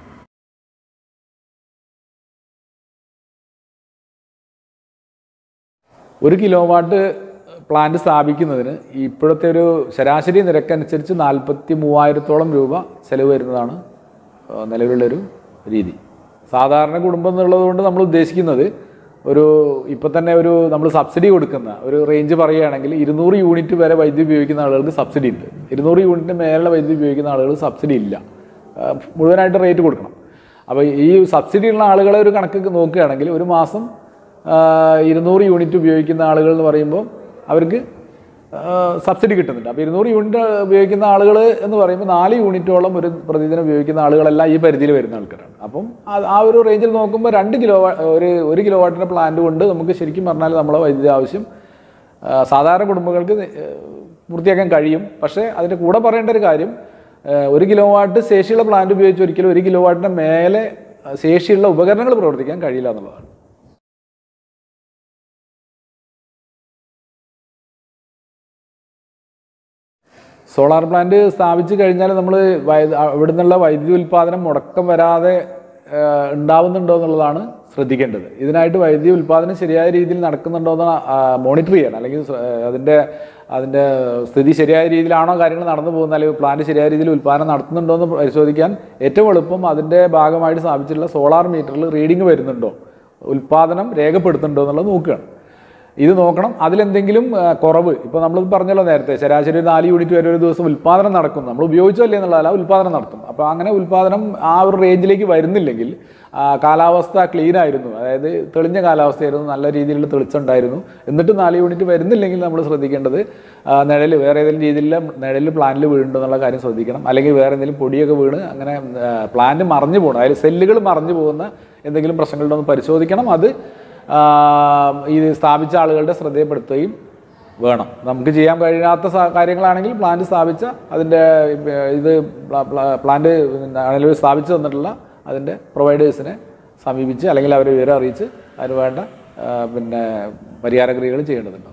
ഒരു കിലോ വാട്ട് പ്ലാന്റ് സ്ഥാപിക്കുന്നതിന് ഇപ്പോഴത്തെ ഒരു ശരാശരി നിരക്കനുസരിച്ച് നാൽപ്പത്തി മൂവായിരത്തോളം രൂപ ചെലവ് വരുന്നതാണ് ആ, നിലവിലുള്ളൊരു രീതി സാധാരണ കുടുംബം എന്നുള്ളത് കൊണ്ട് നമ്മൾ ഉദ്ദേശിക്കുന്നത് ഒരു ഇപ്പം തന്നെ ഒരു നമ്മൾ സബ്സിഡി കൊടുക്കുന്ന ഒരു റേഞ്ച് പറയുകയാണെങ്കിൽ ഇരുന്നൂറ് യൂണിറ്റ് വരെ വൈദ്യുതി ഉപയോഗിക്കുന്ന ആളുകൾക്ക് സബ്സിഡി ഉണ്ട് ഇരുന്നൂറ് യൂണിറ്റിന് മേലുള്ള വൈദ്യുതി ഉപയോഗിക്കുന്ന ആളുകൾ സബ്സിഡി ഇല്ല ആ, മുഴുവനായിട്ട് റേറ്റ് കൊടുക്കണം അപ്പോൾ ഈ സബ്സിഡി ഉള്ള ആളുകളെ ഒരു കണക്ക് നോക്കുകയാണെങ്കിൽ ഒരു മാസം ആ, ഇരുന്നൂറ് യൂണിറ്റ് ഉപയോഗിക്കുന്ന ആളുകൾ എന്ന് പറയുമ്പോൾ അവർക്ക് ആ, സബ്സിഡി കിട്ടുന്നുണ്ട് അപ്പോൾ ഇരുന്നൂറ് യൂണിറ്റ് ഉപയോഗിക്കുന്ന ആളുകൾ എന്ന് പറയുമ്പോൾ നാല് യൂണിറ്റോളം ഒരു പ്രതിദിനം ഉപയോഗിക്കുന്ന ആളുകളെല്ലാം ഈ പരിധിയിൽ വരുന്ന ആൾക്കാരാണ് അപ്പം ആ- ആ ഒരു റേഞ്ചിൽ നോക്കുമ്പോൾ രണ്ട് കിലോ വാ- ഒരു ഒരു കിലോ വാട്ടിൻ്റെ പ്ലാന്റ് കൊണ്ട് നമുക്ക് ശരിക്കും പറഞ്ഞാൽ നമ്മളെ വൈദ്യുതി ആവശ്യം ആ, സാധാരണ കുടുംബങ്ങൾക്ക് നി- ഏ, പൂർത്തിയാക്കാൻ കഴിയും പക്ഷേ അതിൻ്റെ കൂടെ പറയേണ്ട ഒരു കാര്യം ഏ, ഒരു കിലോ വാട്ട് ശേഷിയുള്ള പ്ലാന്റ് ഉപയോഗിച്ച് ഒരിക്കലും ഒരു കിലോ വാട്ടിൻ്റെ മേലെ ആ, ശേഷിയുള്ള ഉപകരണങ്ങൾ പ്രവർത്തിക്കാൻ കഴിയില്ല എന്നുള്ളതാണ് സോളാർ പ്ലാന്റ് സ്ഥാപിച്ചു കഴിഞ്ഞാൽ നമ്മൾ ഇവിടെ നിന്നുള്ള വൈദ്യുതി ഉൽപ്പാദനം മുടക്കം വരാതെ ആ, ഉണ്ടാവുന്നുണ്ടോ എന്നുള്ളതാണ് ശ്രദ്ധിക്കേണ്ടത് ഇതിനായിട്ട് വൈദ്യുതി ഉൽപ്പാദനം ശരിയായ രീതിയിൽ നടക്കുന്നുണ്ടോ എന്ന് മോണിറ്റർ ചെയ്യണം അല്ലെങ്കിൽ സ- ആ, അതിൻ്റെ അതിൻ്റെ സ്ഥിതി ശരിയായ രീതിയിലാണോ കാര്യങ്ങൾ നടന്നു പോകുന്നത് അല്ലെങ്കിൽ പ്ലാന്റ് ശരിയായ രീതിയിൽ ഉൽപ്പാദനം നടത്തുന്നുണ്ടോ എന്ന് പരിശോധിക്കാൻ ഏറ്റവും എളുപ്പം അതിൻ്റെ ഭാഗമായിട്ട് സ്ഥാപിച്ചിട്ടുള്ള സോളാർ മീറ്ററിൽ റീഡിംഗ് വരുന്നുണ്ടോ ഉൽപ്പാദനം രേഖപ്പെടുത്തുന്നുണ്ടോ എന്നുള്ളത് നോക്കുകയാണ് ഇത് നോക്കണം അതിലെന്തെങ്കിലും ആ, കുറവ് ഇപ്പോൾ നമ്മൾ പറഞ്ഞല്ലോ നേരത്തെ ശരാശരി ഒരു നാല് യൂണിറ്റ് വരെ ഒരു ദിവസം ഉൽപ്പാദനം നടക്കും നമ്മൾ ഉപയോഗിച്ചല്ലേ എന്നുള്ളതല്ല ഉൽപ്പാദനം നടത്തും അപ്പോൾ അങ്ങനെ ഉൽപ്പാദനം ആ ഒരു റേഞ്ചിലേക്ക് വരുന്നില്ലെങ്കിൽ ആ, കാലാവസ്ഥ ക്ലീൻ ആയിരുന്നു അതായത് തെളിഞ്ഞ കാലാവസ്ഥയായിരുന്നു നല്ല രീതിയിലുള്ള തെളിച്ചുണ്ടായിരുന്നു എന്നിട്ട് നാല് യൂണിറ്റ് വരുന്നില്ലെങ്കിൽ നമ്മൾ ശ്രദ്ധിക്കേണ്ടത് നിഴൽ വേറെ ഏതെങ്കിലും രീതിയിലുള്ള നിഴൽ പ്ലാന്റിൽ വീഴുന്നുണ്ടോ എന്നുള്ള കാര്യം ശ്രദ്ധിക്കണം അല്ലെങ്കിൽ വേറെ എന്തെങ്കിലും പൊടിയൊക്കെ വീണ് അങ്ങനെ പ്ലാന്റ് മറിഞ്ഞു പോകണം അതായത് സെല്ലുകൾ മറിഞ്ഞു പോകുന്ന എന്തെങ്കിലും പ്രശ്നങ്ങളുണ്ടോ എന്ന് പരിശോധിക്കണം അത് ആ, ഇത് സ്ഥാപിച്ച ആളുകളുടെ ശ്രദ്ധയപ്പെടുത്തുകയും വേണം നമുക്ക് ചെയ്യാൻ കഴിയാത്ത സ- കാര്യങ്ങളാണെങ്കിൽ പ്ലാന്റ് സ്ഥാപിച്ച അതിൻ്റെ ഏർ, ഇത് പ്ല- പ്ല- പ്ലാന്റ് നിലവിൽ സ്ഥാപിച്ചു തന്നിട്ടുള്ള അതിൻ്റെ പ്രൊവൈഡേഴ്സിനെ സമീപിച്ച് അല്ലെങ്കിൽ അവരെ വിവരം അറിയിച്ച് അതിന് വേണ്ട ആ, പിന്നെ പരിഹാര ക്രിയകൾ ചെയ്യേണ്ടതുണ്ടാവും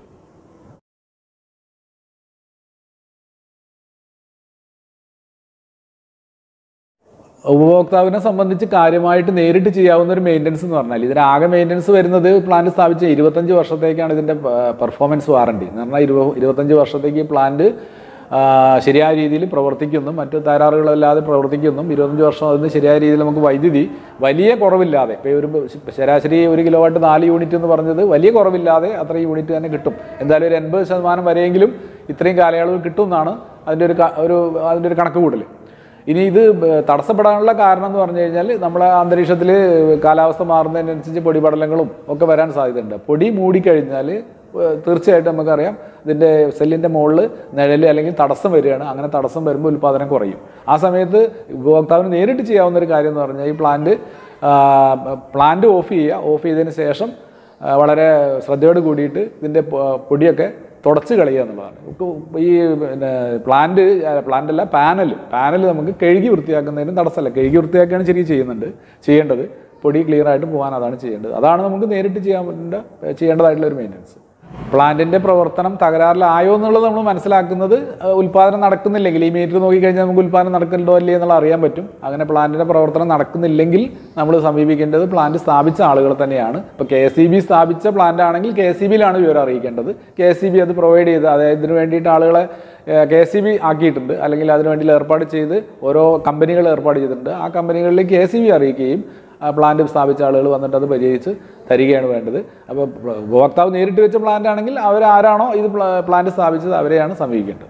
ഉപഭോക്താവിനെ സംബന്ധിച്ച് കാര്യമായിട്ട് നേരിട്ട് ചെയ്യാവുന്ന ഒരു മെയിൻ്റനൻസ് എന്ന് പറഞ്ഞാൽ ഇതിന് ആകെ മെയിൻ്റനൻസ് വരുന്നത് പ്ലാന്റ് സ്ഥാപിച്ച ഇരുപത്തഞ്ച് വർഷത്തേക്കാണ് ഇതിൻ്റെ പെർഫോമൻസ് വാറണ്ടി എന്ന് പറഞ്ഞാൽ ഇരുപ ഇരുപത്തഞ്ച് വർഷത്തേക്ക് പ്ലാന്റ് ആ, ശരിയായ രീതിയിൽ പ്രവർത്തിക്കുന്നു മറ്റു തകരാറുകളില്ലാതെ പ്രവർത്തിക്കുന്നു ഇരുപത്തഞ്ച് വർഷം അതിന് ശരിയായ രീതിയിൽ നമുക്ക് വൈദ്യുതി വലിയ കുറവില്ലാതെ ഇപ്പോൾ ഒരു ശരാശരി ഒരു കിലോ വാട്ട് നാല് യൂണിറ്റ് എന്ന് പറഞ്ഞത് വലിയ കുറവില്ലാതെ അത്ര യൂണിറ്റ് തന്നെ കിട്ടും എന്തായാലും ഒരു എൺപത് ശതമാനം വരെയെങ്കിലും ഇത്രയും കാലയളവ് കിട്ടും എന്നാണ് അതിൻ്റെ ഒരു ക- ഒരു അതിൻ്റെ ഒരു കണക്ക് കൂടൽ ഇനി ഇത് ബ- തടസ്സപ്പെടാനുള്ള കാരണം എന്ന് പറഞ്ഞു കഴിഞ്ഞാൽ നമ്മളെ അന്തരീക്ഷത്തിൽ കാലാവസ്ഥ മാറുന്നതിനനുസരിച്ച് പൊടിപടലങ്ങളും ഒക്കെ വരാൻ സാധ്യതയുണ്ട് പൊടി മൂടിക്കഴിഞ്ഞാൽ ഏഹ് തീർച്ചയായിട്ടും നമുക്കറിയാം ഇതിൻ്റെ സെല്ലിൻ്റെ മുകളിൽ നിഴൽ അല്ലെങ്കിൽ തടസ്സം വരികയാണ് അങ്ങനെ തടസ്സം വരുമ്പോൾ ഉൽപ്പാദനം കുറയും ആ സമയത്ത് ഉപഭോക്താവിന് നേരിട്ട് ചെയ്യാവുന്ന ഒരു കാര്യം എന്ന് പറഞ്ഞാൽ ഈ പ്ലാന്റ് പ്ലാന്റ് ഓഫ് ചെയ്യുക ഓഫ് ചെയ്തതിന് ശേഷം ആ, വളരെ ശ്രദ്ധയോട് കൂടിയിട്ട് ഇതിൻ്റെ പൊ- പൊടിയൊക്കെ തുടച്ച് കളയുക എന്നുള്ളതാണ് ഇപ്പൊ ഈ പിന്നെ പ്ലാന്റ് പ്ലാന്റ് അല്ല പാനൽ പാനൽ നമുക്ക് കഴുകി വൃത്തിയാക്കുന്നതിനും തടസ്സമല്ല കഴുകി വൃത്തിയാക്കുകയാണ് ശരിക്കും ചെയ്യുന്നുണ്ട് ചെയ്യേണ്ടത് പൊടി ക്ലിയർ ആയിട്ട് പോകാൻ അതാണ് ചെയ്യേണ്ടത് അതാണ് നമുക്ക് നേരിട്ട് ചെയ്യാൻ പറ്റേണ്ട ചെയ്യേണ്ടതായിട്ടുള്ള ഒരു മെയിൻ്റനൻസ് പ്ലാന്റിന്റെ പ്രവർത്തനം തകരാറിലായോ എന്നുള്ളത് നമ്മൾ മനസ്സിലാക്കുന്നത് അഹ് ഉൽപ്പാദനം നടക്കുന്നില്ലെങ്കിൽ ഈ മീറ്റർ നോക്കിക്കഴിഞ്ഞാൽ നമുക്ക് ഉൽപ്പാദനം നടക്കുന്നുണ്ടോ അല്ലേ എന്നുള്ള അറിയാൻ പറ്റും അങ്ങനെ പ്ലാന്റിന്റെ പ്രവർത്തനം നടക്കുന്നില്ലെങ്കിൽ നമ്മൾ സമീപിക്കേണ്ടത് പ്ലാന്റ് സ്ഥാപിച്ച ആളുകൾ തന്നെയാണ് ഇപ്പോൾ കെ എസ് ബി സ്ഥാപിച്ച പ്ലാന്റ് ആണെങ്കിൽ കെ എസ് ബിയിലാണ് വിവരം അറിയിക്കേണ്ടത് കെ എസ് ബി അത് പ്രൊവൈഡ് ചെയ്ത് അതായത് ഇതിന് വേണ്ടിയിട്ട് ആളുകളെ കെ എസ് ബി ആക്കിയിട്ടുണ്ട് അല്ലെങ്കിൽ അതിന് വേണ്ടി ഏർപ്പാട് ചെയ്ത് ഓരോ കമ്പനികൾ ഏർപ്പാട് ചെയ്തിട്ടുണ്ട് ആ കമ്പനികളിൽ കെ എസ് ബി അറിയിക്കുകയും ആ പ്ലാന്റ് സ്ഥാപിച്ച ആളുകൾ വന്നിട്ട് അത് പരിഹരിച്ച് തരികയാണ് വേണ്ടത് അപ്പോൾ ഉപഭോക്താവ് നേരിട്ട് വെച്ച പ്ലാന്റ് ആണെങ്കിൽ അവരാരാണോ ഇത് പ്ലാ- പ്ലാന്റ് സ്ഥാപിച്ചത് അവരെയാണ് സമീപിക്കേണ്ടത്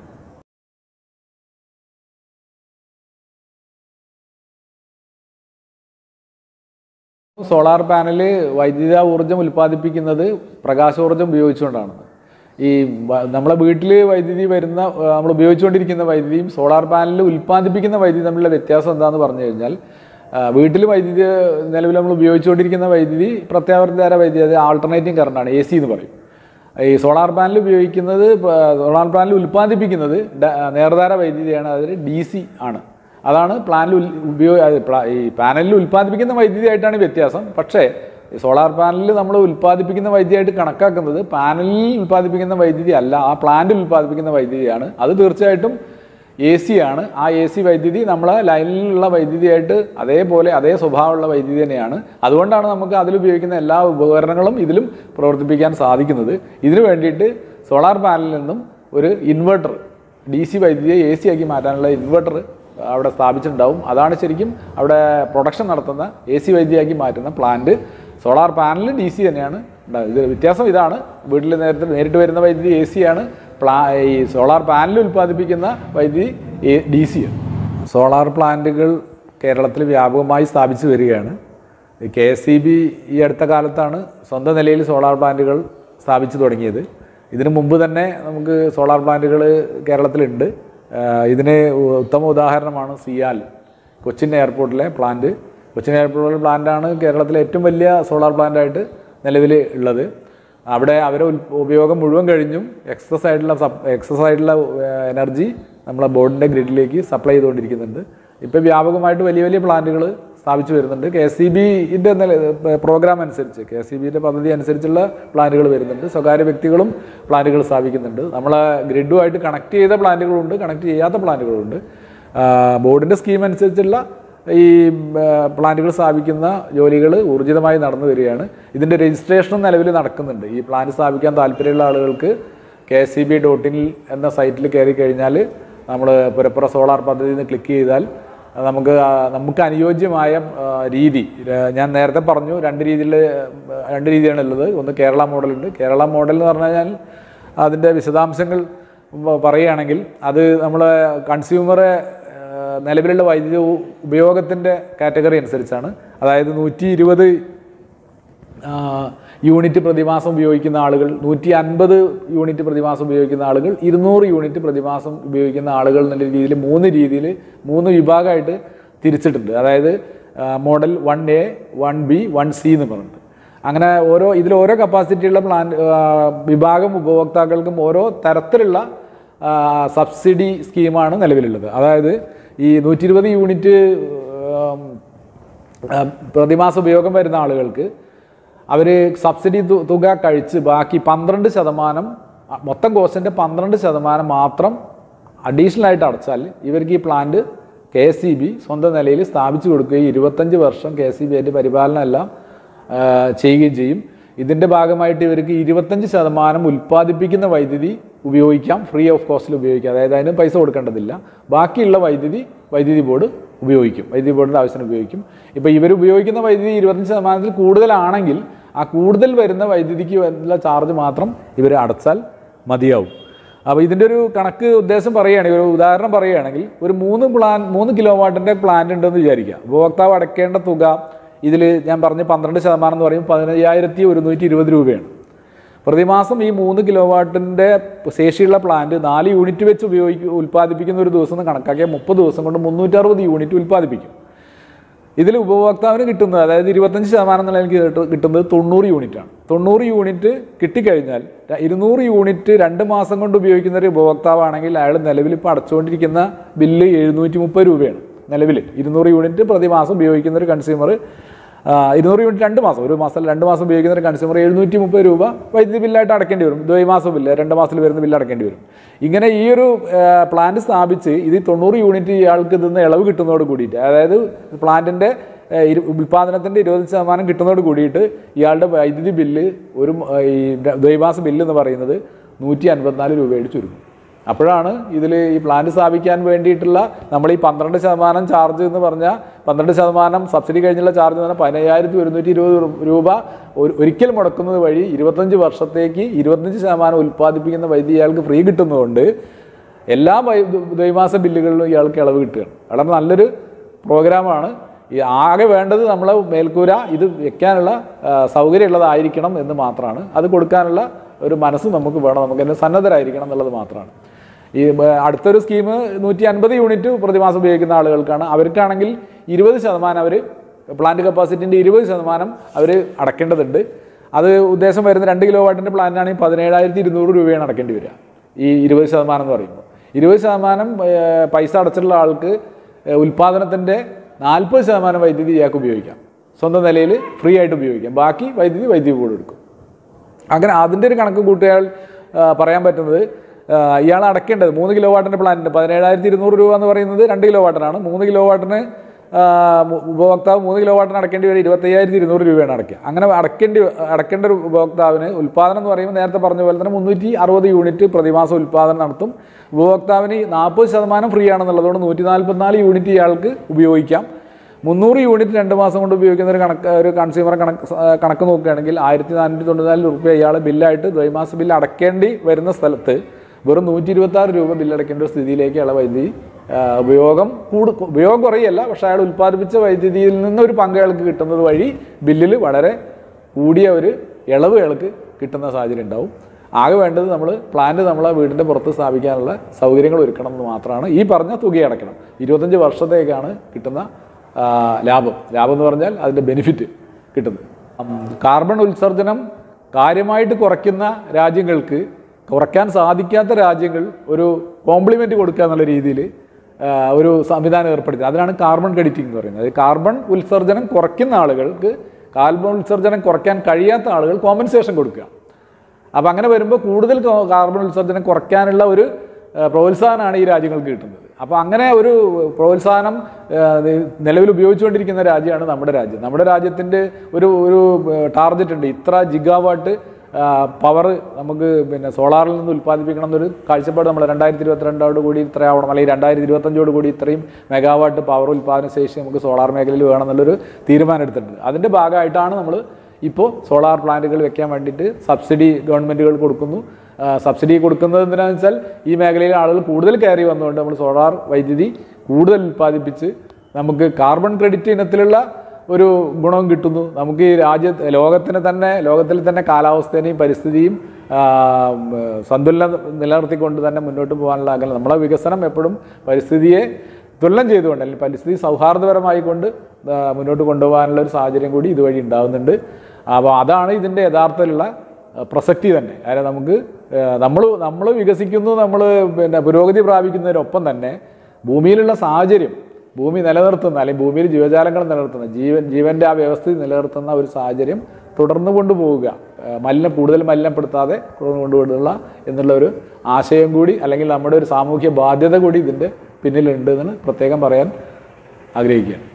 സോളാർ പാനൽ വൈദ്യുത ഊർജ്ജം ഉൽപ്പാദിപ്പിക്കുന്നത് പ്രകാശോർജ്ജം ഉപയോഗിച്ചുകൊണ്ടാണ് ഈ വ- നമ്മളെ വീട്ടിൽ വൈദ്യുതി വരുന്ന ആ, നമ്മൾ ഉപയോഗിച്ചുകൊണ്ടിരിക്കുന്ന വൈദ്യുതിയും സോളാർ പാനലിൽ ഉൽപ്പാദിപ്പിക്കുന്ന വൈദ്യുതി തമ്മിലുള്ള വ്യത്യാസം എന്താണെന്ന് പറഞ്ഞു കഴിഞ്ഞാൽ വീട്ടിൽ വൈദ്യുതി നിലവിൽ നമ്മൾ ഉപയോഗിച്ചുകൊണ്ടിരിക്കുന്ന വൈദ്യുതി പ്രത്യാവർത്തന വൈദ്യുതി അത് ആൾട്ടർനേറ്റിംഗ് കറണ്ടാണ് എ സി എന്ന് പറയും ഈ സോളാർ പാനൽ ഉപയോഗിക്കുന്നത് പ- സോളാർ പാനൽ ഉൽപ്പാദിപ്പിക്കുന്നത് ഡ- നേർധാര വൈദ്യുതിയാണ് അതിൽ ഡി സി ആണ് അതാണ് പ്ലാനിൽ ഉൽ- ഉപയോഗ അത് പ്ലാ- ഈ പാനലിൽ ഉൽപ്പാദിപ്പിക്കുന്ന വൈദ്യുതിയായിട്ടാണ് ഈ വ്യത്യാസം പക്ഷേ ഈ സോളാർ പാനലിൽ നമ്മൾ ഉൽപ്പാദിപ്പിക്കുന്ന വൈദ്യുതിയായിട്ട് കണക്കാക്കുന്നത് പാനലിൽ ഉൽപ്പാദിപ്പിക്കുന്ന വൈദ്യുതി അല്ല ആ പ്ലാന്റിൽ ഉൽപ്പാദിപ്പിക്കുന്ന വൈദ്യുതിയാണ് അത് തീർച്ചയായിട്ടും എ സി ആണ് ആ എ സി വൈദ്യുതി നമ്മളെ ലൈനിലുള്ള വൈദ്യുതിയായിട്ട് അതേപോലെ അതേ സ്വഭാവമുള്ള വൈദ്യുതി തന്നെയാണ് അതുകൊണ്ടാണ് നമുക്ക് അതിലുപയോഗിക്കുന്ന എല്ലാ ഉപകരണങ്ങളും ഇതിലും പ്രവർത്തിപ്പിക്കാൻ സാധിക്കുന്നത് ഇതിനു വേണ്ടിയിട്ട് സോളാർ പാനലിൽ നിന്നും ഒരു ഇൻവെർട്ടർ ഡി സി വൈദ്യുതിയെ എ സി ആക്കി മാറ്റാനുള്ള ഇൻവെർട്ടർ അവിടെ സ്ഥാപിച്ചിട്ടുണ്ടാവും അതാണ് ശരിക്കും അവിടെ പ്രൊഡക്ഷൻ നടത്തുന്ന എ സി വൈദ്യുതിയാക്കി മാറ്റുന്ന plant solar panel D C തന്നെയാണ് ഉണ്ടാവുക. ഇത് വ്യത്യാസം ഇതാണ് വീട്ടിൽ നേരത്തെ നേരിട്ട് വരുന്ന വൈദ്യുതി എ സി ആണ് പ്ലാ ഈ സോളാർ പാനൽ ഉൽപ്പാദിപ്പിക്കുന്ന വൈദ്യുതി ഡി സി ആണ് സോളാർ പ്ലാന്റുകൾ കേരളത്തിൽ വ്യാപകമായി സ്ഥാപിച്ചു വരികയാണ് കെ എസ് സി ബി ഈ അടുത്ത കാലത്താണ് സ്വന്തം നിലയിൽ സോളാർ പ്ലാന്റുകൾ സ്ഥാപിച്ചു തുടങ്ങിയത് ഇതിനു മുമ്പ് തന്നെ നമുക്ക് സോളാർ പ്ലാന്റുകൾ കേരളത്തിലുണ്ട് ആഹ് ഇതിന് ഉത്തമ ഉദാഹരണമാണ് സിയാൽ കൊച്ചിൻ എയർപോർട്ടിലെ പ്ലാന്റ് കൊച്ചിൻ എയർപോർട്ടിലെ പ്ലാന്റാണ് കേരളത്തിലെ ഏറ്റവും വലിയ സോളാർ പ്ലാന്റായിട്ട് നിലവിൽ ഉള്ളത് അവിടെ അവരെ ഉൽ- ഉപയോഗം മുഴുവൻ കഴിഞ്ഞും എക്സസ് ആയിട്ടുള്ള സപ് എക്സസ് ആയിട്ടുള്ള എനർജി നമ്മളെ ബോർഡിൻ്റെ ഗ്രിഡിലേക്ക് സപ്ലൈ ചെയ്തുകൊണ്ടിരിക്കുന്നുണ്ട് ഇപ്പോൾ വ്യാപകമായിട്ട് വലിയ വലിയ പ്ലാന്റുകൾ സ്ഥാപിച്ചു വരുന്നുണ്ട് കെ എസ് സി ബിൻ്റെ പ്രോഗ്രാം അനുസരിച്ച് കെ എസ് സി ബിയുടെ പദ്ധതി അനുസരിച്ചുള്ള പ്ലാന്റുകൾ വരുന്നുണ്ട് സ്വകാര്യ വ്യക്തികളും പ്ലാന്റുകൾ സ്ഥാപിക്കുന്നുണ്ട് നമ്മളെ ഗ്രിഡുമായിട്ട് കണക്ട് ചെയ്ത പ്ലാന്റുകളുണ്ട് കണക്ട് ചെയ്യാത്ത പ്ലാന്റുകളുണ്ട് ബോർഡിൻ്റെ സ്കീം അനുസരിച്ചുള്ള ഈ പ്ലാന്റുകൾ സ്ഥാപിക്കുന്ന ജോലികൾ ഊർജിതമായി നടന്നു വരികയാണ് ഇതിൻ്റെ രജിസ്ട്രേഷനും നിലവിൽ നടക്കുന്നുണ്ട് ഈ പ്ലാന്റ് സ്ഥാപിക്കാൻ താല്പര്യമുള്ള ആളുകൾക്ക് K S C B dot in എന്ന സൈറ്റിൽ കയറി കഴിഞ്ഞാൽ നമ്മൾ പുരപ്പുറ സോളാർ പദ്ധതി എന്ന് ക്ലിക്ക് ചെയ്താൽ നമുക്ക് ആ, നമുക്ക് അനുയോജ്യമായ ആ, രീതി ആ, ഞാൻ നേരത്തെ പറഞ്ഞു രണ്ട് രീതിയിൽ രണ്ട് രീതിയാണ് ഉള്ളത് ഒന്ന് കേരള മോഡലുണ്ട് കേരള മോഡൽ എന്ന് പറഞ്ഞു കഴിഞ്ഞാൽ അതിൻ്റെ വിശദാംശങ്ങൾ പ- പറയുകയാണെങ്കിൽ അത് നമ്മളെ കൺസ്യൂമറെ ഏഹ് നിലവിലുള്ള വൈദ്യുതി ഉ- ഉപയോഗത്തിൻ്റെ കാറ്റഗറി അനുസരിച്ചാണ് അതായത് നൂറ്റി ഇരുപത് യൂണിറ്റ് പ്രതിമാസം ഉപയോഗിക്കുന്ന ആളുകൾ നൂറ്റി അൻപത് യൂണിറ്റ് പ്രതിമാസം ഉപയോഗിക്കുന്ന ആളുകൾ ഇരുന്നൂറ് യൂണിറ്റ് പ്രതിമാസം ഉപയോഗിക്കുന്ന ആളുകൾ എന്നുള്ള രീതിയിൽ മൂന്ന് രീതിയിൽ മൂന്ന് വിഭാഗമായിട്ട് തിരിച്ചിട്ടുണ്ട് അതായത് model one A one B one C എന്ന് പറഞ്ഞിട്ട് അങ്ങനെ ഓരോ ഇതിൽ ഓരോ കപ്പാസിറ്റിയുള്ള പ്ലാൻ വിഭാഗം ഉപഭോക്താക്കൾക്കും ഓരോ തരത്തിലുള്ള ആ, സബ്സിഡി സ്കീമാണ് നിലവിലുള്ളത് അതായത് ഈ നൂറ്റി ഇരുപത് യൂണിറ്റ് ഉം, ആ, പ്രതിമാസ ഉപയോഗം വരുന്ന ആളുകൾക്ക് അവർ സബ്സിഡി തു- തുക കഴിച്ച് ബാക്കി പന്ത്രണ്ട് ശതമാനം ആ, മൊത്തം കോസ്റ്റിൻ്റെ പന്ത്രണ്ട് ശതമാനം മാത്രം അഡീഷണൽ ആയിട്ട് അടച്ചാൽ ഇവർക്ക് ഈ plant K S C B സ്വന്തം നിലയിൽ സ്ഥാപിച്ചു കൊടുക്കുകയും ഇരുപത്തഞ്ച് വർഷം കെ എസ് സി ബി അതിൻ്റെ പരിപാലനം എല്ലാം ആ, ചെയ്യുകയും ചെയ്യും ഇതിൻ്റെ ഭാഗമായിട്ട് ഇവർക്ക് ഇരുപത്തഞ്ച് ശതമാനം ഉൽപ്പാദിപ്പിക്കുന്ന വൈദ്യുതി ഉപയോഗിക്കാം ഫ്രീ ഓഫ് കോസ്റ്റിൽ ഉപയോഗിക്കാം അതായത് അതിന് പൈസ കൊടുക്കേണ്ടതില്ല ബാക്കിയുള്ള വൈദ്യുതി വൈദ്യുതി ബോർഡ് ഉപയോഗിക്കും വൈദ്യുതി ബോർഡിൻ്റെ ആവശ്യത്തിന് ഉപയോഗിക്കും ഇപ്പോൾ ഇവർ ഉപയോഗിക്കുന്ന വൈദ്യുതി ഇരുപത്തഞ്ച് ശതമാനത്തിൽ കൂടുതലാണെങ്കിൽ ആ കൂടുതൽ വരുന്ന വൈദ്യുതിക്ക് ഉള്ള ചാർജ് മാത്രം ഇവർ അടച്ചാൽ മതിയാവും അപ്പോൾ ഇതിൻ്റെ ഒരു കണക്ക് ഉദ്ദേശം പറയുകയാണെങ്കിൽ ഒരു ഉദാഹരണം പറയുകയാണെങ്കിൽ ഒരു മൂന്ന് പ്ലാൻ മൂന്ന് കിലോ വാട്ടിൻ്റെ പ്ലാന്റ് ഉണ്ടെന്ന് വിചാരിക്കുക ഉപഭോക്താവ് അടയ്ക്കേണ്ട തുക ഇതിൽ ഞാൻ പറഞ്ഞ പന്ത്രണ്ട് ശതമാനം എന്ന് പറയുമ്പോൾ പതിനയ്യായിരത്തി ഒരുന്നൂറ്റി ഇരുപത് രൂപയാണ് പ്രതിമാസം ഈ മൂന്ന് കിലോ വാട്ടിൻ്റെ ശേഷിയുള്ള പ്ലാന്റ് നാല് യൂണിറ്റ് വെച്ച് ഉപയോഗിക്കും ഉൽപ്പാദിപ്പിക്കുന്ന ഒരു ദിവസം എന്ന് കണക്കാക്കിയാൽ മുപ്പത് ദിവസം കൊണ്ട് മുന്നൂറ്ററുപത് യൂണിറ്റ് ഉൽപ്പാദിപ്പിക്കും ഇതിൽ ഉപഭോക്താവിന് കിട്ടുന്നത് അതായത് ഇരുപത്തഞ്ച് ശതമാനം എന്നുള്ള എനിക്ക് കിട്ടു- കിട്ടുന്നത് തൊണ്ണൂറ് യൂണിറ്റാണ് തൊണ്ണൂറ് യൂണിറ്റ് കിട്ടിക്കഴിഞ്ഞാൽ ര- ഇരുന്നൂറ് യൂണിറ്റ് രണ്ട് മാസം കൊണ്ട് ഉപയോഗിക്കുന്ന ഒരു ഉപഭോക്താവാണെങ്കിൽ അയാൾ നിലവിൽ ഇപ്പോൾ അടച്ചുകൊണ്ടിരിക്കുന്ന ബില്ല് എഴുന്നൂറ്റി മുപ്പത് രൂപയാണ് നിലവിൽ ഇരുന്നൂറ് യൂണിറ്റ് പ്രതിമാസം ഉപയോഗിക്കുന്ന ഒരു കൺസ്യൂമർ ഇരുന്നൂറ് യൂണിറ്റ് രണ്ട് മാസം ഒരു മാസം രണ്ട് മാസം ഉപയോഗിക്കുന്ന ഒരു കൺസ്യൂമർ എഴുന്നൂറ്റി മുപ്പത് രൂപ വൈദ്യുതി ബില്ലായിട്ട് അടക്കേണ്ടി വരും ദ്വൈമാസ ബില്ല് രണ്ട് മാസത്തിൽ വരുന്ന ബില്ല് അടക്കേണ്ടി വരും ഇങ്ങനെ ഈ ഒരു പ്ലാന്റ് സ്ഥാപിച്ച് ഇത് തൊണ്ണൂറ് യൂണിറ്റ് ഇയാൾക്ക് ഇതിന്ന് ഇളവ് കിട്ടുന്നതോട് കൂടിയിട്ട് അതായത് പ്ലാന്റിൻ്റെ ഉൽപ്പാദനത്തിൻ്റെ ഇരുപത് ശതമാനം കിട്ടുന്നതോട് കൂടിയിട്ട് ഇയാളുടെ വൈദ്യുതി ബില്ല് ഒരു മ- ഈ ദ്വൈമാസ ബില്ല് എന്ന് പറയുന്നത് നൂറ്റി അൻപത്തിനാല് രൂപയായിട്ട് ചുരുങ്ങും അപ്പോഴാണ് ഇതിൽ ഈ പ്ലാന്റ് സ്ഥാപിക്കാൻ വേണ്ടിയിട്ടുള്ള നമ്മൾ ഈ പന്ത്രണ്ട് ശതമാനം ചാർജ് എന്ന് പറഞ്ഞാൽ പന്ത്രണ്ട് ശതമാനം സബ്സിഡി കഴിഞ്ഞുള്ള ചാർജ് എന്ന് പറഞ്ഞാൽ പതിനയ്യായിരത്തി ഒരുന്നൂറ്റി ഇരുപത് രൂപ ഒരു- ഒരിക്കൽ മുടക്കുന്നത് വഴി ഇരുപത്തഞ്ച് വർഷത്തേക്ക് ഇരുപത്തഞ്ച് ശതമാനം ഉൽപ്പാദിപ്പിക്കുന്ന വൈദ്യുതി ഇയാൾക്ക് ഫ്രീ കിട്ടുന്നതുകൊണ്ട് എല്ലാ വൈ- ദ്വൈമാസ ബില്ലുകളിലും ഇയാൾക്ക് ഇളവ് കിട്ടുകയാണ് വളരെ നല്ലൊരു പ്രോഗ്രാമാണ് ഈ ആകെ വേണ്ടത് നമ്മളെ മേൽക്കൂര ഇത് വെക്കാനുള്ള ആ, സൗകര്യമുള്ളതായിരിക്കണം എന്ന് മാത്രമാണ് അത് കൊടുക്കാനുള്ള ഒരു മനസ്സ് നമുക്ക് വേണം നമുക്ക് അതിന് സന്നദ്ധരായിരിക്കണം എന്നുള്ളത് മാത്രമാണ് ഈ ബ- അടുത്തൊരു സ്കീം നൂറ്റി അൻപത് യൂണിറ്റ് പ്രതിമാസം ഉപയോഗിക്കുന്ന ആളുകൾക്കാണ് അവർക്കാണെങ്കിൽ ഇരുപത് ശതമാനം അവർ പ്ലാന്റ് കപ്പാസിറ്റിൻ്റെ ഇരുപത് ശതമാനം അവർ അടക്കേണ്ടതുണ്ട് അത് ഉദ്ദേശം വരുന്ന രണ്ട് കിലോ വാട്ടിൻ്റെ പ്ലാന്റാണെങ്കിൽ പതിനേഴായിരത്തി ഇരുന്നൂറ് രൂപയാണ് അടക്കേണ്ടി വരിക ഈ ഇരുപത് ശതമാനം എന്ന് പറയുമ്പോൾ ഇരുപത് ശതമാനം ഏർ, പൈസ അടച്ചിട്ടുള്ള ആൾക്ക് ഏർ, ഉൽപ്പാദനത്തിൻ്റെ നാൽപ്പത് ശതമാനം വൈദ്യുതി ഇയാൾക്ക് ഉപയോഗിക്കാം സ്വന്തം നിലയിൽ ഫ്രീ ആയിട്ട് ഉപയോഗിക്കാം ബാക്കി വൈദ്യുതി വൈദ്യുതി ബോർഡ് എടുക്കും അങ്ങനെ അതിൻ്റെ ഒരു കണക്ക് കൂട്ടിയാൽ ആ, പറയാൻ പറ്റുന്നത് ആ, ഇയാൾ അടയ്ക്കേണ്ടത് മൂന്ന് കിലോ വാട്ടിൻ്റെ പ്ലാന്റ് പതിനേഴായിരത്തി ഇരുന്നൂറ് രൂപ എന്ന് പറയുന്നത് രണ്ട് കിലോ വാട്ടിനാണ് മൂന്ന് കിലോ വാട്ടിന് ആ, മു- ഉപഭോക്താവ് മൂന്ന് കിലോ വാട്ടിന് അടക്കേണ്ടി വരും ഇരുപത്തയ്യായിരത്തി ഇരുന്നൂറ് രൂപയാണ് അടയ്ക്കുക അങ്ങനെ അടക്കേണ്ടി അടക്കേണ്ട ഒരു ഉപഭോക്താവിന് ഉൽപ്പാദനം എന്ന് പറയുമ്പോൾ നേരത്തെ പറഞ്ഞ പോലെ തന്നെ മുന്നൂറ്റി അറുപത് യൂണിറ്റ് പ്രതിമാസം ഉൽപ്പാദനം നടത്തും ഉപഭോക്താവിന് നാൽപ്പത് ശതമാനം ഫ്രീ ആണെന്നുള്ളതുകൊണ്ട് നൂറ്റി നാൽപ്പത്തിനാല് യൂണിറ്റ് ഇയാൾക്ക് ഉപയോഗിക്കാം മുന്നൂറ് യൂണിറ്റ് രണ്ട് മാസം കൊണ്ട് ഉപയോഗിക്കുന്ന ഒരു കണക്ക് ഒരു കൺസ്യൂമർ കണക്ക് സ- കണക്ക് നോക്കുകയാണെങ്കിൽ ആയിരത്തി നാനൂറ്റി തൊണ്ണൂറ്റാല് രൂപ ഇയാൾ ബില്ലായിട്ട് ദ്വൈമാസ ബില്ല് അടക്കേണ്ടി വരുന്ന സ്ഥലത്ത് വെറും നൂറ്റി ഇരുപത്തി ആറ് രൂപ ബില്ല് അടക്കേണ്ട ഒരു സ്ഥിതിയിലേക്ക് അയാളെ വൈദ്യുതി ആ, ഉപയോഗം കൂട് ഉപയോഗം കുറയല്ല പക്ഷേ അയാൾ ഉൽപ്പാദിപ്പിച്ച വൈദ്യുതിയിൽ നിന്ന് ഒരു പങ്ക് അയാൾക്ക് കിട്ടുന്നത് വഴി ബില്ലിൽ വളരെ കൂടിയ ഒരു ഇളവ് അയാൾക്ക് കിട്ടുന്ന സാഹചര്യം ഉണ്ടാവും ആകെ വേണ്ടത് നമ്മൾ പ്ലാന്റ് നമ്മളെ വീടിൻ്റെ പുറത്ത് സ്ഥാപിക്കാനുള്ള സൗകര്യങ്ങൾ ഒരുക്കണം എന്ന് മാത്രമാണ് ഈ പറഞ്ഞ തുക അടയ്ക്കണം ഇരുപത്തഞ്ച് വർഷത്തേക്കാണ് കിട്ടുന്ന ആ, ലാഭം ലാഭം എന്ന് പറഞ്ഞാൽ അതിൻ്റെ ബെനിഫിറ്റ് കിട്ടുന്നത് ഉം, കാർബൺ ഉത്സർജനം കാര്യമായിട്ട് കുറയ്ക്കുന്ന രാജ്യങ്ങൾക്ക് കുറയ്ക്കാൻ സാധിക്കാത്ത രാജ്യങ്ങൾ ഒരു കോംപ്ലിമെൻറ്റ് കൊടുക്കുക എന്നുള്ള രീതിയിൽ ഒരു സംവിധാനം ഏർപ്പെടുത്തി അതിനാണ് കാർബൺ ക്രെഡിറ്റിംഗ് എന്ന് പറയുന്നത് അതായത് കാർബൺ ഉത്സർജനം കുറയ്ക്കുന്ന ആളുകൾക്ക് കാർബൺ ഉത്സർജനം കുറയ്ക്കാൻ കഴിയാത്ത ആളുകൾ കോമ്പൻസേഷൻ കൊടുക്കുക അപ്പോൾ അങ്ങനെ വരുമ്പോൾ കൂടുതൽ കോ- കാർബൺ ഉത്സർജനം കുറയ്ക്കാനുള്ള ഒരു ഏഹ്, പ്രോത്സാഹനമാണ് ഈ രാജ്യങ്ങൾക്ക് കിട്ടുന്നത് അപ്പോൾ അങ്ങനെ ഒരു പ്രോത്സാഹനം ഏഹ്, നിലവിൽ ഉപയോഗിച്ചുകൊണ്ടിരിക്കുന്ന രാജ്യമാണ് നമ്മുടെ രാജ്യം നമ്മുടെ രാജ്യത്തിൻ്റെ ഒരു ഒരു ടാർഗറ്റ് ഉണ്ട് ഇത്ര ജിഗാവാട്ട് പവർ നമുക്ക് പിന്നെ സോളാറിൽ നിന്ന് ഉൽപ്പാദിപ്പിക്കണം എന്നൊരു കാഴ്ചപ്പാട് നമ്മൾ രണ്ടായിരത്തി ഇരുപത്തിരണ്ടോട് കൂടി ഇത്രയാവണം അല്ലെങ്കിൽ രണ്ടായിരത്തി ഇരുപത്തഞ്ചോട് കൂടി ഇത്രയും മെഗാവാട്ട് പവർ ഉൽപ്പാദന ശേഷി നമുക്ക് സോളാർ മേഖലയിൽ വേണം എന്നുള്ളൊരു തീരുമാനം എടുത്തിട്ടുണ്ട് അതിൻ്റെ ഭാഗമായിട്ടാണ് നമ്മൾ ഇപ്പോൾ സോളാർ പ്ലാന്റുകൾ വെക്കാൻ വേണ്ടിയിട്ട് സബ്സിഡി ഗവൺമെൻറ്റുകൾ കൊടുക്കുന്നു ആ, സബ്സിഡി കൊടുക്കുന്നത് എന്തിനാണെന്ന് വെച്ചാൽ ഈ മേഖലയിലെ ആളുകൾ കൂടുതൽ കയറി വന്നുകൊണ്ട് നമ്മൾ സോളാർ വൈദ്യുതി കൂടുതൽ ഉൽപ്പാദിപ്പിച്ച് നമുക്ക് കാർബൺ ക്രെഡിറ്റ് ഇനത്തിലുള്ള ഒരു ഗുണവും കിട്ടുന്നു നമുക്ക് ഈ രാജ്യ ലോകത്തിന് തന്നെ ലോകത്തിൽ തന്നെ കാലാവസ്ഥേനെയും പരിസ്ഥിതിയും ആ, ഉം, സന്തുലനം നിലനിർത്തിക്കൊണ്ട് തന്നെ മുന്നോട്ട് പോകാനുള്ള അകലം നമ്മളെ വികസനം എപ്പോഴും പരിസ്ഥിതിയെ തുലനം ചെയ്തുകൊണ്ട് അല്ലെങ്കിൽ പരിസ്ഥിതി സൗഹാർദ്ദപരമായി കൊണ്ട് ആ, മുന്നോട്ട് കൊണ്ടുപോകാനുള്ള ഒരു സാഹചര്യം കൂടി ഇതുവഴി ഉണ്ടാകുന്നുണ്ട് അപ്പോൾ അതാണ് ഇതിൻ്റെ യഥാർത്ഥത്തിലുള്ള ആ, പ്രസക്തി തന്നെ കാരണം നമുക്ക് നമ്മൾ നമ്മൾ വികസിക്കുന്നു നമ്മൾ പിന്നെ പുരോഗതി പ്രാപിക്കുന്നതിനൊപ്പം തന്നെ ഭൂമിയിലുള്ള സാഹചര്യം ഭൂമി നിലനിർത്തുന്ന അല്ലെങ്കിൽ ഭൂമിയിൽ ജീവജാലങ്ങൾ നിലനിർത്തുന്ന ജീവൻ ജീവൻ്റെ ആ വ്യവസ്ഥ നിലനിർത്തുന്ന ഒരു സാഹചര്യം തുടർന്നു കൊണ്ടുപോവുക ആ, മലിനം കൂടുതൽ മലിനപ്പെടുത്താതെ തുടർന്നു കൊണ്ടുപോകുക എന്നുള്ള ഒരു ആശയം കൂടി അല്ലെങ്കിൽ നമ്മുടെ ഒരു സാമൂഹ്യ ബാധ്യത കൂടി ഇതിൻ്റെ പിന്നിലുണ്ട് എന്ന് പ്രത്യേകം പറയാൻ ആഗ്രഹിക്കുകയാണ്